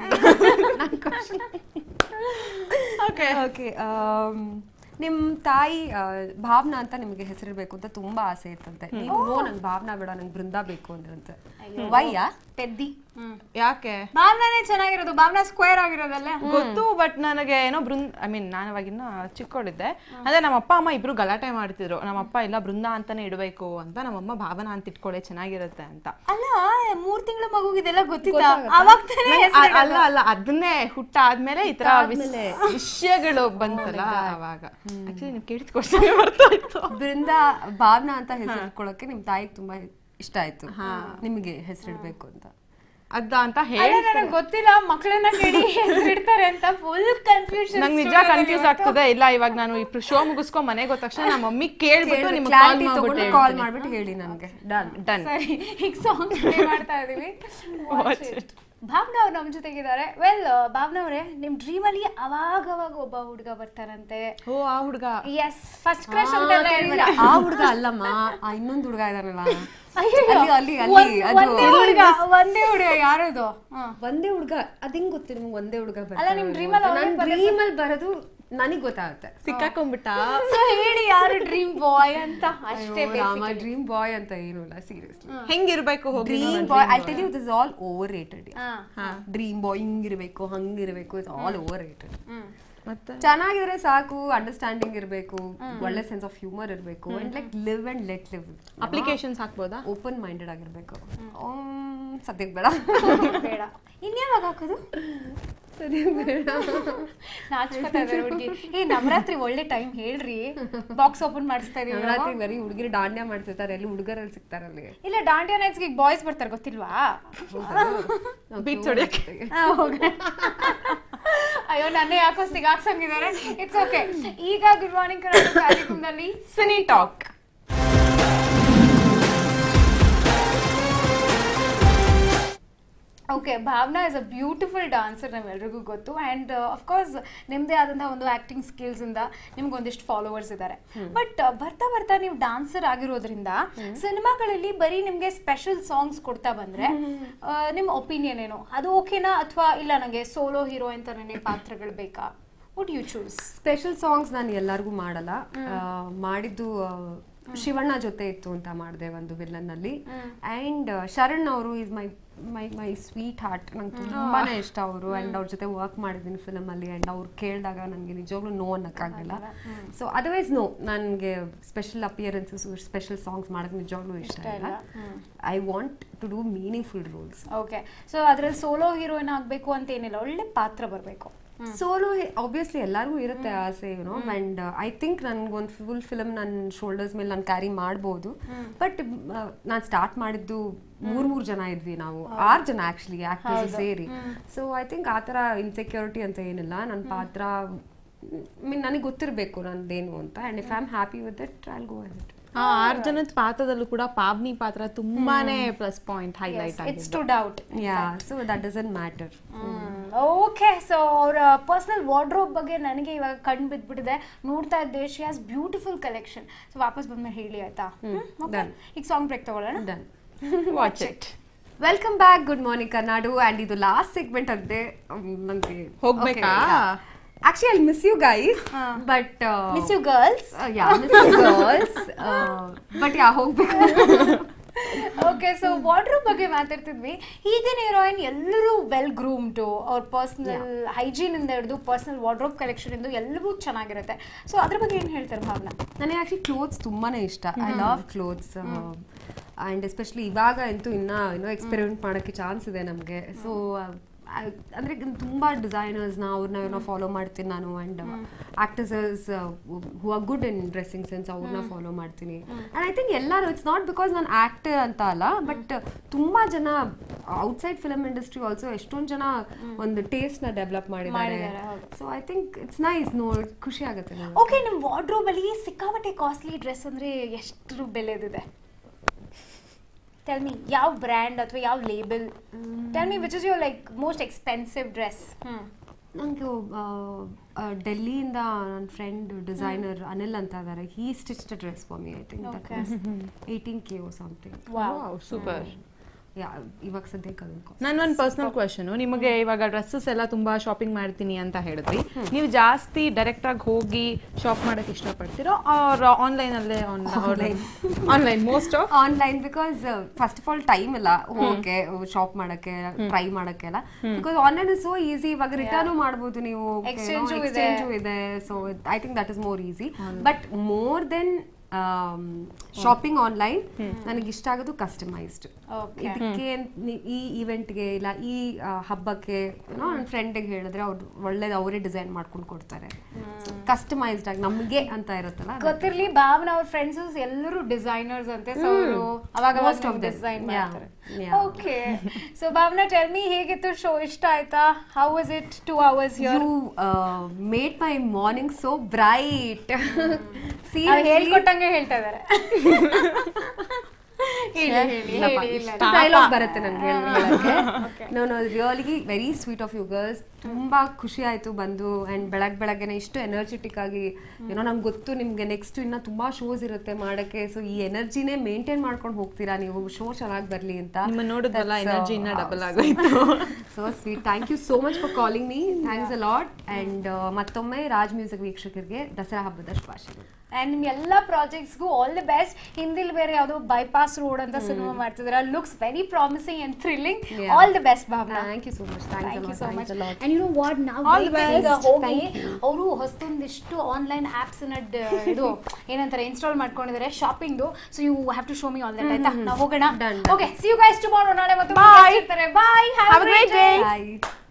ಓಕೆ ಓಕೆ ನಿಮ್ ತಾಯಿ ಆ, ಭಾವನಾ ಅಂತ ನಿಮ್ಗೆ ಹೆಸರಿಡ್ಬೇಕು ಅಂತ ತುಂಬಾ ಆಸೆ ಇತ್ತಂತೆ ನೀವು ನೋ ನಂಗೆ ಭಾವನಾ ಬೇಡ ನಂಗೆ ಬೃಂದಾ ಬೇಕು ಅಂದ್ರಂತೆ ವಯ್ಯಾ ಪೆದ್ದಿ ಹ್ಮ್ ಯಾಕೆ ಭಾವನಾನೇ ಚೆನ್ನಾಗಿರೋದು ಭಾವನಾ ಸ್ಕ್ವೇರ್ ಆಗಿರೋದಲ್ಲ ಗೊತ್ತು ಬಟ್ ನನಗೆ ಏನೋ ಬೃಂದ್ ಐ ಮೀನ್ ನಾನು ಅವಾಗಿನ್ನ ಚಿಕ್ಕೋಳಿದ್ದೆ ಅಂದ್ರೆ ನಮ್ಮ ಅಪ್ಪ ಅಮ್ಮ ಇಬ್ರು ಗಲಾಟೆ ಮಾಡ್ತಿದ್ರು ನಮ್ಮ ಅಪ್ಪ ಇಲ್ಲ ಬೃಂದ ಅಂತಾನೆ ಇಡಬೇಕು ಅಂತ ನಮ್ಮಮ್ಮ ಭಾವನಾ ಅಂತ ಇಟ್ಕೊಳ್ಳೆ ಚೆನ್ನಾಗಿರುತ್ತೆ ಅಂತ ಅಲ್ಲ ಮೂರ್ ತಿಂಗಳ ಮಗುಗಿದೆಲ್ಲ ಗೊತ್ತಿತ್ತಾ ಅವಾಗ ತಾನೇ ನಂಗ್ ಹೆಸ್ರು ಅ- ಅಲ್ಲ ಅಲ್ಲ ಅದನ್ನೇ ಹುಟ್ಟಾದ್ಮೇಲೆ ಈ ತರ ವಿಸ್- ವಿಷಯಗಳು ಬಂತಲ್ಲ ಅವಾಗ ಆಕ್ಚುಲಿ ನೀವು ಕೇಳಿದ ಕ್ವಶನ್ ಬರ್ತಾ ಇತ್ತು ಬೃಂದಾ ಭಾವನಾ ಅಂತ ಹೆಸರಿಟ್ಕೊಳ್ಳೋಕೆ ನಿಮ್ ತಾಯಿಗೆ ತುಂಬಾ ಇಷ್ಟ ಆಯ್ತು ನಿಮಗೆ ಹೆಸರಿಡ್ಬೇಕು ಅಂತ ಅದ ಅಂತ ಅಲ್ಲ ಹೇಳಿ ನನಗೆ ಗೊತ್ತಿಲ್ಲ ಮಕ್ಕಳನ್ನ ಕೇಳಿ ಹೆಸರಿಡ್ತಾರೆ ಅಂತ ಫುಲ್ ಕನ್ಫ್ಯೂಷನ್ ನಂಗೆ ನಿಜ ಕನ್ಫ್ಯೂಸ್ ಆಗ್ತದೆ ಇಲ್ಲ ಇವಾಗ ನಾನು ಈ ಶೋ ಮುಗಿಸ್ಕೊಂಡ್ ಮನೆಗೆ ಹೋದ ತಕ್ಷಣ ನಮ್ಮ ಮಮ್ಮಿ ಕೇಳ್ಬಿಟ್ಟು ನಿಮ್ಗೆ ಕಾಲ್ ಕ್ಲಾರಿಟಿ ತಗೊಂಡು ಮಾಡ್ಬಿಟ್ಟು ಕಾಲ್ ಮಾಡ್ಬಿಟ್ಟು ಹೇಳಿ ನನಗೆ ಡನ್ ಡನ್ ಸರಿ ಈಗ ಸಾಂಗ್ ಪ್ಲೇ ಮಾಡ್ತಾ ಇದೀವಿ ಭಾವನಾ ಅವ್ರು ನಮ್ಮ ಜೊತೆಗಿದ್ದಾರೆ ವೆಲ್ ಭಾವನಾ ಅವರೇ ನಿಮ್ ಡ್ರೀಮ್ ಅಲ್ಲಿ ಅವಾಗ ಅವಾಗ ಒಬ್ಬ ಹುಡುಗ ಬರ್ತಾರಂತೆ ಓ ಆ ಹುಡ್ಗ ಎಸ್ ಫಸ್ಟ್ ಕ್ರಶ್ ಅಂತ ಎಲ್ಲ ಹೇಳ್ಬೇಡ. ಆ ಹುಡುಗ ಅಲ್ಲಮ್ಮ ಆ ಇನ್ನೊಂದು ಹುಡುಗ ಇದಾನಲ್ಲ ಅಯ್ಯಯ್ಯೋ. ಅಲ್ಲಿ ಅಲ್ಲಿ ಅಲ್ಲಿ ಒಂದ್- ಅದು ಒಂದೇ ಹುಡುಗ ಒಂದೇ ಹುಡುಗ ಯಾರದು ಹ. ಒಂದೇ ಹುಡುಗ ಅದ್ ಹೆಂಗ್ ಗೊತ್ತು ನಿಮ್ಗೆ ಒಂದೇ ಹುಡುಗ ಅಲ್ಲ, ನಿಮ್ dream ಅಲ್ಲಿ ಅವ್ನೇ ನನ್ನ ಡ್ರೀಮ್ ಅಲ್ಲಿ ಬರೋದು ನನಗ್ ಗೊತ್ತಾಗುತ್ತೆ ಸಿಕ್ಕಾಕೊಂಡ್ಬಿಟ್ಟ So ಹೇಳಿ ಯಾರು ಡ್ರೀಮ್ ಬಾಯ್ ಅಂತ ಅಷ್ಟೇ ರಾಮ ಡ್ರೀಮ್ ಬಾಯ್ ಅಂತ ಏನು ಇಲ್ಲ ಸೀರಿಯಸ್ಲಿ ಹೆಂಗಿರ್ಬೇಕು ಹೋಗಿ dream boy I tell you this all overrated ಹಾ ಡ್ರೀಮ್ ಬಾಯ್ ಹಿಂಗಿರ್ಬೇಕು ಹಂಗಿರ್ಬೇಕು it's all overrated hmm ಮತ್ತೆ ಚೆನ್ನಾಗಿದ್ರೆ ಸಾಕು ಅಂಡರ್ಸ್ಟ್ಯಾಂಡಿಂಗ್ ಇರಬೇಕು ಒಳ್ಳೆ ಸೆನ್ಸ್ ಆಫ್ ಹ್ಯೂಮರ್ ಇರಬೇಕು and like live and let live applications ಹಾಕ್ಬೋದಾ ಓಪನ್ ಮೈಂಡೆಡ್ ಆಗಿರ್ಬೇಕು ಸದ್ಯಕ್ಕೆ ಬೇಡ ಬೇಡ ಇನ್ಯಾವಾಗ ಹಾಕೋದು ಸದ್ಯಕ್ಕೆ ಬೇಡ ನಾಚ್ಕೊತಾ ಇದಾರೆ ಹುಡುಗಿ ಏ ನವರಾತ್ರಿ ಒಳ್ಳೆ ಟೈಮ್ ಹೇಳ್ರಿ ಬಾಕ್ಸ್ ಓಪನ್ ಮಾಡಿಸ್ತಾ ಇದೀವಿ ನಾವು. ನವರಾತ್ರಿ ಬರೀ ಹುಡುಗಿರು ದಾಂಡ್ಯ ಮಾಡ್ತಿರ್ತಾರೆ ಎಲ್ಲಿ ಹುಡುಗರಲ್ಲಿ ಸಿಗ್ತಾರಲ್ಲಿ ಇಲ್ಲ ಡಾಂಡಿಯಾ ನೈಟ್ಸ್ಗೆ ಈಗ ಬಾಯ್ಸ್ ಬರ್ತಾರೆ ಗೊತ್ತಿಲ್ವಾ ಬೀಚ್ ಹೊಡಿಯಕ್ಕೆ ಆ, ಹೋಗ. ಅಯ್ಯೋ ನನ್ನ ಯಾಕೋ ಸಿಗಾಕ್ಸಂಗಿದ್ದಾರೆ ಇಟ್ಸ್ ಓಕೆ ಈಗ ಗುಡ್ ಮಾರ್ನಿಂಗ್ ಕನ್ನಡ ಕಾರ್ಯಕ್ರಮದಲ್ಲಿ cine talk okay Bhavana is a beautiful dancer ನಮ್ಮೆಲ್ರಿಗೂ ಗೊತ್ತು ಆ್ಯಂಡ್ ಅಫ್ಕೋರ್ಸ್ ನಿಮ್ಮದೇ ಆದಂತಹ ಒಂದು ಆ್ಯಕ್ಟಿಂಗ್ ಸ್ಕಿಲ್ಸಿಂದ ನಿಮ್ಗೆ ಒಂದಿಷ್ಟು ಫಾಲೋವರ್ಸ್ ಇದ್ದಾರೆ ಬಟ್ ಬರ್ತಾ ಬರ್ತಾ ನೀವು ಡಾನ್ಸರ್ ಆಗಿರೋದ್ರಿಂದ ಸಿನಿಮಾಗಳಲ್ಲಿ ಬರೀ ನಿಮಗೆ ಸ್ಪೆಷಲ್ ಸಾಂಗ್ಸ್ ಕೊಡ್ತಾ ಬಂದ್ರೆ ಆ, ನಿಮ್ಮ ಒಪಿನಿಯನ್ ಏನು ಅದು ಓಕೆನಾ ಅಥವಾ ಇಲ್ಲ ನನಗೆ ಸೋಲೋ ಹೀರೋ ಅಂತ ನನಗೆ ಪಾತ್ರಗಳು ಬೇಕಾ would you choose special songs ನಾನು ಎಲ್ಲರಿಗೂ ಮಾಡಲ್ಲ ಆ, ಮಾಡಿದ್ದು ಆ, ಶಿವಣ್ಣ ಜೊತೆ ಇತ್ತು ಅಂತ ಮಾಡಿದೆ ಒಂದು ವಿಲ್ಲನ್ ಅಲ್ಲಿ ಅಂಡ್ ಶರಣ್ ಅವರು is my my my sweetheart ನಂಗೆ ತುಂಬಾನೇ ಇಷ್ಟ ಅವರು ಅಂಡ್ ಅವ್ರ ಜೊತೆ ವರ್ಕ್ ಮಾಡಿದ್ದೀನಿ ಫಿಲಮ್ ಅಲ್ಲಿ ಅಂಡ್ ಅವ್ರು ಕೇಳಿದಾಗ ನನಗೆ ನಿಜವಾಗ್ಲೂ ನೋ ಅನ್ನಕ್ಕಾಗಲ್ಲ ಸೊ ಅದರ್ವೈಸ್ ನೋ ನನಗೆ ಸ್ಪೆಷಲ್ ಅಪಿಯರೆನ್ಸಸ್ ಸ್ಪೆಷಲ್ ಸಾಂಗ್ಸ್ ಮಾಡೋಕೆ ನಿಜವಾಗ್ಲೂ ಇಷ್ಟ ಇಲ್ಲ I want to do meaningful roles okay so ಅದ್ರಲ್ಲಿ ಸೋಲೋ ಹೀರೋಯಿನ್ ಆಗ್ಬೇಕು ಅಂತ ಏನಿಲ್ಲ ಒಳ್ಳೆ ಪಾತ್ರ ಬರಬೇಕು ಸೋಲೋ ಆಬ್ವಿಯಸ್ಲಿ ಎಲ್ಲರಿಗೂ ಇರುತ್ತೆ ಆಸೆ ಯುನೋ ಅಂಡ್ ಐ ಥಿಂಕ್ ನನ್ಗೊಂದು ಫುಲ್ ಫಿಲಮ್ ನನ್ನ ಶೋಲ್ಡರ್ಸ್ ಮೇಲೆ ನಾನು ಕ್ಯಾರಿ ಮಾಡ್ಬೋದು ಬಟ್ ನಾನು ಸ್ಟಾರ್ಟ್ ಮಾಡಿದ್ದು ಮೂರ್ ಮೂರ್ ಜನ ಇದ್ವಿ ನಾವು ಆರ್ ಜನ ಆಕ್ಚುಲಿ ಆಕ್ಟರ್ಸ್ ಸೇರಿ ಸೊ ಐ ಥಿಂಕ್ ಆ ಥರ ಇನ್ಸೆಕ್ಯೂರಿಟಿ ಅಂತ ಏನಿಲ್ಲ ನನ್ನ ಪಾತ್ರ ಮೀನ್ ನನಗೆ ಗೊತ್ತಿರಬೇಕು ನಂದೇನು ಅಂತ and if I am happy with it I go it ಆ ಆರ್ ಜನದ ಪಾತ್ರದಲ್ಲೂ ಕೂಡ ಪಾವ್ನಿ ಪಾತ್ರ ತುಂಬಾನೇ ಪ್ಲಸ್ ಪಾಯಿಂಟ್ ಹೈಲೈಟ್ ಇಟ್ಸ್ ಆಗಿದೆ to doubt yeah so that doesn't matter okay so ಅವರ ಪರ್ಸನಲ್ ವಾರ್ಡ್ರೋಬ್ ಬಗ್ಗೆ ನನಗೆ ಇವಾಗ ಕಣ್ಣು ಬಿದ್ಬಿಟ್ಟಿದೆ ನೋಡ್ತಾ ಇದ್ದೆ she has beautiful collection so ವಾಪಸ್ ಬಂದ್ಮೇಲೆ ಹೇಳಿ ಆಯ್ತಾ ಹ್ಮ್? Okay. Done. ಈಗ ಸಾಂಗ್ ಬ್ರೇಕ್ ತಗೊಳ್ಳೋಣ done watch it welcome back good morning Karnadu and ಇದು ಲಾಸ್ಟ್ ಸೆಗ್ಮೆಂಟ್ ಅಂತೆ ನನಗೆ ಹೋಗ್ಬೇಕಾ? Actually I miss you guys but miss you girls yeah miss you girls but yeah ಹೋಗ್ಬೇಕು ಓಕೆ ಸೊ ವಾರ್ಡ್ರೋಬ್ ಬಗ್ಗೆ ಮಾತಾಡ್ತಿದ್ವಿ ಈಗಿನ heroine ಎಲ್ಲರೂ well ಗ್ರೂಮ್ಡು ಅವ್ರ ಪರ್ಸನಲ್ ಹೈಜೀನ್ ಇಂದ ಹಿಡಿದು ಪರ್ಸನಲ್ ವಾರ್ಡ್ರೋಬ್ ಕಲೆಕ್ಷನ್ ಇಂದ ಎಲ್ಲವೂ ಚೆನ್ನಾಗಿರುತ್ತೆ ಸೊ ಅದ್ರ ಬಗ್ಗೆ ಏನು ಹೇಳ್ತಾರೆ ಭಾವನಾ ನನಗೆ ಆಕ್ಚುಲಿ ಕ್ಲೋತ್ಸ್ ತುಂಬಾನೇ ಇಷ್ಟ I love clothes and especially ಇವಾಗ ಅಂತೂ ಇನ್ನ ಏನೋ ಎಕ್ಸ್ಪೆರಿಮೆಂಟ್ ಮಾಡೋಕ್ಕೆ ಚಾನ್ಸ್ ಇದೆ ನಮಗೆ ಸೊ ಅಂದರೆ ತುಂಬ ಡಿಸೈನರ್ಸ್ನ ಅವ್ರನ್ನ ಏನೋ ಫಾಲೋ ಮಾಡ್ತೀನಿ ನಾನು and actresses who are good in dressing sense ಅವ್ರನ್ನ ಫಾಲೋ ಮಾಡ್ತೀನಿ ಆ್ಯಂಡ್ ಐ ಥಿಂಕ್ ಎಲ್ಲರೂ ಇಟ್ಸ್ ನಾಟ್ ಬಿಕಾಸ್ ನಾನು ಆ್ಯಕ್ಟರ್ ಅಂತ ಅಲ್ಲ ಬಟ್ ತುಂಬ ಜನ ಔಟ್ಸೈಡ್ ಫಿಲಮ್ ಇಂಡಸ್ಟ್ರಿ ಆಲ್ಸೋ ಎಷ್ಟೊಂದು ಜನ ಒಂದು ಟೇಸ್ಟ್ನ ಡೆವಲಪ್ ಮಾಡಿದ್ದಾರೆ ಮಾಡಿದ್ದಾರೆ, ಹೌದು. So I think it's nice ನೋಡಿ ಖುಷಿ ಆಗುತ್ತೆ ನನಗೆ ಓಕೆ ನಿಮ್ಮ ವಾರ್ಡ್ರೋಬ್ ಅಲ್ಲಿ ಸಿಕ್ಕಾಪಟ್ಟೆ ಕಾಸ್ಟ್ಲಿ ಡ್ರೆಸ್ ಅಂದ್ರೆ ಎಷ್ಟು ಬೆಲೆದಿದೆ ಟೆಲ್ ಮಿ ಯಾವ ಬ್ರ್ಯಾಂಡ್ ಅಥವಾ ಯಾವ label tell me which is your like most expensive dress ನನಗೆ ಡೆಲ್ಲಿಯಿಂದ ನನ್ನ ಫ್ರೆಂಡ್ ಡಿಸೈನರ್ ಅನಿಲ್ ಅಂತ ಇದ್ದಾರೆ he stitch dress for me I think that Okay. Eighteen K or something super yeah ಇವಾಗ ಸದ್ಯಕ್ಕೆ ಅದನ್ನ cost. ನನ್ನ ಒಂದು ಪರ್ಸನಲ್ ಕ್ವೆಶನ್ ನಿಮಗೆ ಇವಾಗ ಡ್ರೆಸ್ಸಸ್ ಎಲ್ಲ ತುಂಬಾ ಶಾಪಿಂಗ್ ಮಾಡ್ತೀನಿ ಅಂತ ಹೇಳಿದ್ರಿ ನೀವು ಜಾಸ್ತಿ ಡೈರೆಕ್ಟ್ ಆಗಿ ಹೋಗಿ ಶಾಪ್ ಮಾಡಕ್ ಇಷ್ಟಪಡ್ತೀರೋ ಆರ್ ಆನ್ಲೈನ್ ಅಲ್ಲೇ online most of online because first of all time ಇಲ್ಲ ಹೋಗಕ್ಕೆ ಶಾಪ್ ಮಾಡಕ್ಕೆ ಟ್ರೈ ಮಾಡಕ್ಕೆ ಎಲ್ಲ because online is so easy ಇವಾಗ ರಿಟರ್ನ್ ಮಾಡ್ಬೋದು ನೀವು Exchange ಉ ಇದೆ. ಎಕ್ಸ್ಚೇಂಜು ಇದೆ so I think that is more easy but more than shopping online ನನಗೆ ಇಷ್ಟ ಆಗೋದು ಕಸ್ಟಮೈಸ್ಡ್ Okay. ಇದಕ್ಕೆ ನಿ- ಈ ಇವೆಂಟ್ಗೆ ಇಲ್ಲ ಈ ಆ, ಹಬ್ಬಕ್ಕೆ ನನ್ನ ಫ್ರೆಂಡಿಗೆ ಹೇಳಿದ್ರೆ ಅವ್ರು ಒಳ್ಳೇದು ಅವರೇ ಡಿಸೈನ್ ಮಾಡ್ಕೊಂಡು ಕೊಡ್ತಾರೆ ಕಸ್ಟಮೈಸ್ಡ್ ಆಗಿ ನಮಗೆ ಅಂತ ಇರುತ್ತಲ್ಲ ಅದು- ಗೊತ್ತಿರ್ಲಿ ಭಾವನ ಅವ್ರ ಫ್ರೆಂಡ್ಸ್ ಎಲ್ಲರೂ ಡಿಸೈನರ್ಸ್ ಅಂತೆ ಸೊ ಅವರು ಅವಾಗ Most of them. Design Yeah. ಮಾಡ್ತಾರೆ Yeah. Okay so Bhavana tell me ಹೇಗಿತ್ತು ಶೋ ಇಷ್ಟ ಆಯ್ತಾ how was it two hours here You uh, made my morning so bright. ಅವ್ರು ಹೇಳ್ಕೊಟ್ಟಂಗೆ ಹೇಳ್ತಾ ಇದಾರೆ ಹೇಳಿ ಹೇಳಿ ಹೇಳಿ ಇಲ್ಲ ಡೈಲಾಗ್ ಬರುತ್ತೆ ನನಗೆ ನಾನು really very sweet of you girls ತುಂಬಾ ಖುಷಿ ಆಯ್ತು ಬಂದು ಅಂಡ್ ಬೆಳಗ್ ಬೆಳಗ್ಗೆನೆ ಇಷ್ಟು ಎನರ್ಜೆಟಿಕ್ ಆಗಿ ಏನೋ ನಂಗೆ ಗೊತ್ತು ನಿಮ್ಗೆ ನೆಕ್ಸ್ಟ್ ಇನ್ನ ತುಂಬಾ ಶೋಸ್ ಇರುತ್ತೆ ಮಾಡಕ್ಕೆ ಸೊ ಈ ಎನರ್ಜಿನೇ ಮೇಂಟೈನ್ ಮಾಡ್ಕೊಂಡು ಹೋಗ್ತೀರಾ ನೀವು ಶೋ ಚೆನ್ನಾಗಿ ಬರ್ಲಿ ಅಂತ ನಿಮ್ಮನ್ನ ನೋಡಿದ್ವಲ್ಲ, energy ಇನ್ನ double ಆಗೋಯ್ತು. So sweet thank you so much for calling me thanks a lot and ಮತ್ತೊಮ್ಮೆ ರಾಜ್ ಮ್ಯೂಸಿಕ್ ವೀಕ್ಷಕರಿಗೆ ದಸರಾ ಹಬ್ಬದ ಶುಭಾಶಯ ಅಂಡ್ ನಿಮ್ ಎಲ್ಲ ಪ್ರಾಜೆಕ್ಟ್ಸ್ಗೂ ಆಲ್ ದಿ ಬೆಸ್ಟ್ ಹಿಂದಿಲ್ ಬೇರೆ ಯಾವುದೋ ಬೈಪಾಸ್ ರೋಡ್ ಅಂತ ಸಿನಿಮಾ ಮಾಡ್ತಿದ್ದಾರೆ looks very promising and thrilling Yeah. All the best Bhavana thank you so much thank you so much thanks a lot and you know what ನಾವು All the best. ಹೋಗಿ ಅವರು ಹೊಸದೊಂದಿಷ್ಟು online apps ಇದು ಏನಂತಾರೆ install ಮಾಡ್ಕೊಂಡಿದ್ದಾರೆ ಶಾಪಿಂಗ್ದು so you have to show me all that ಆಯ್ತಾ ನಾವು ಹೋಗೋಣ Done, done. Okay see you guys tomorrow ನಾಳೆ ಮತ್ತೆ Bye. Bye have Have a great day. Bye.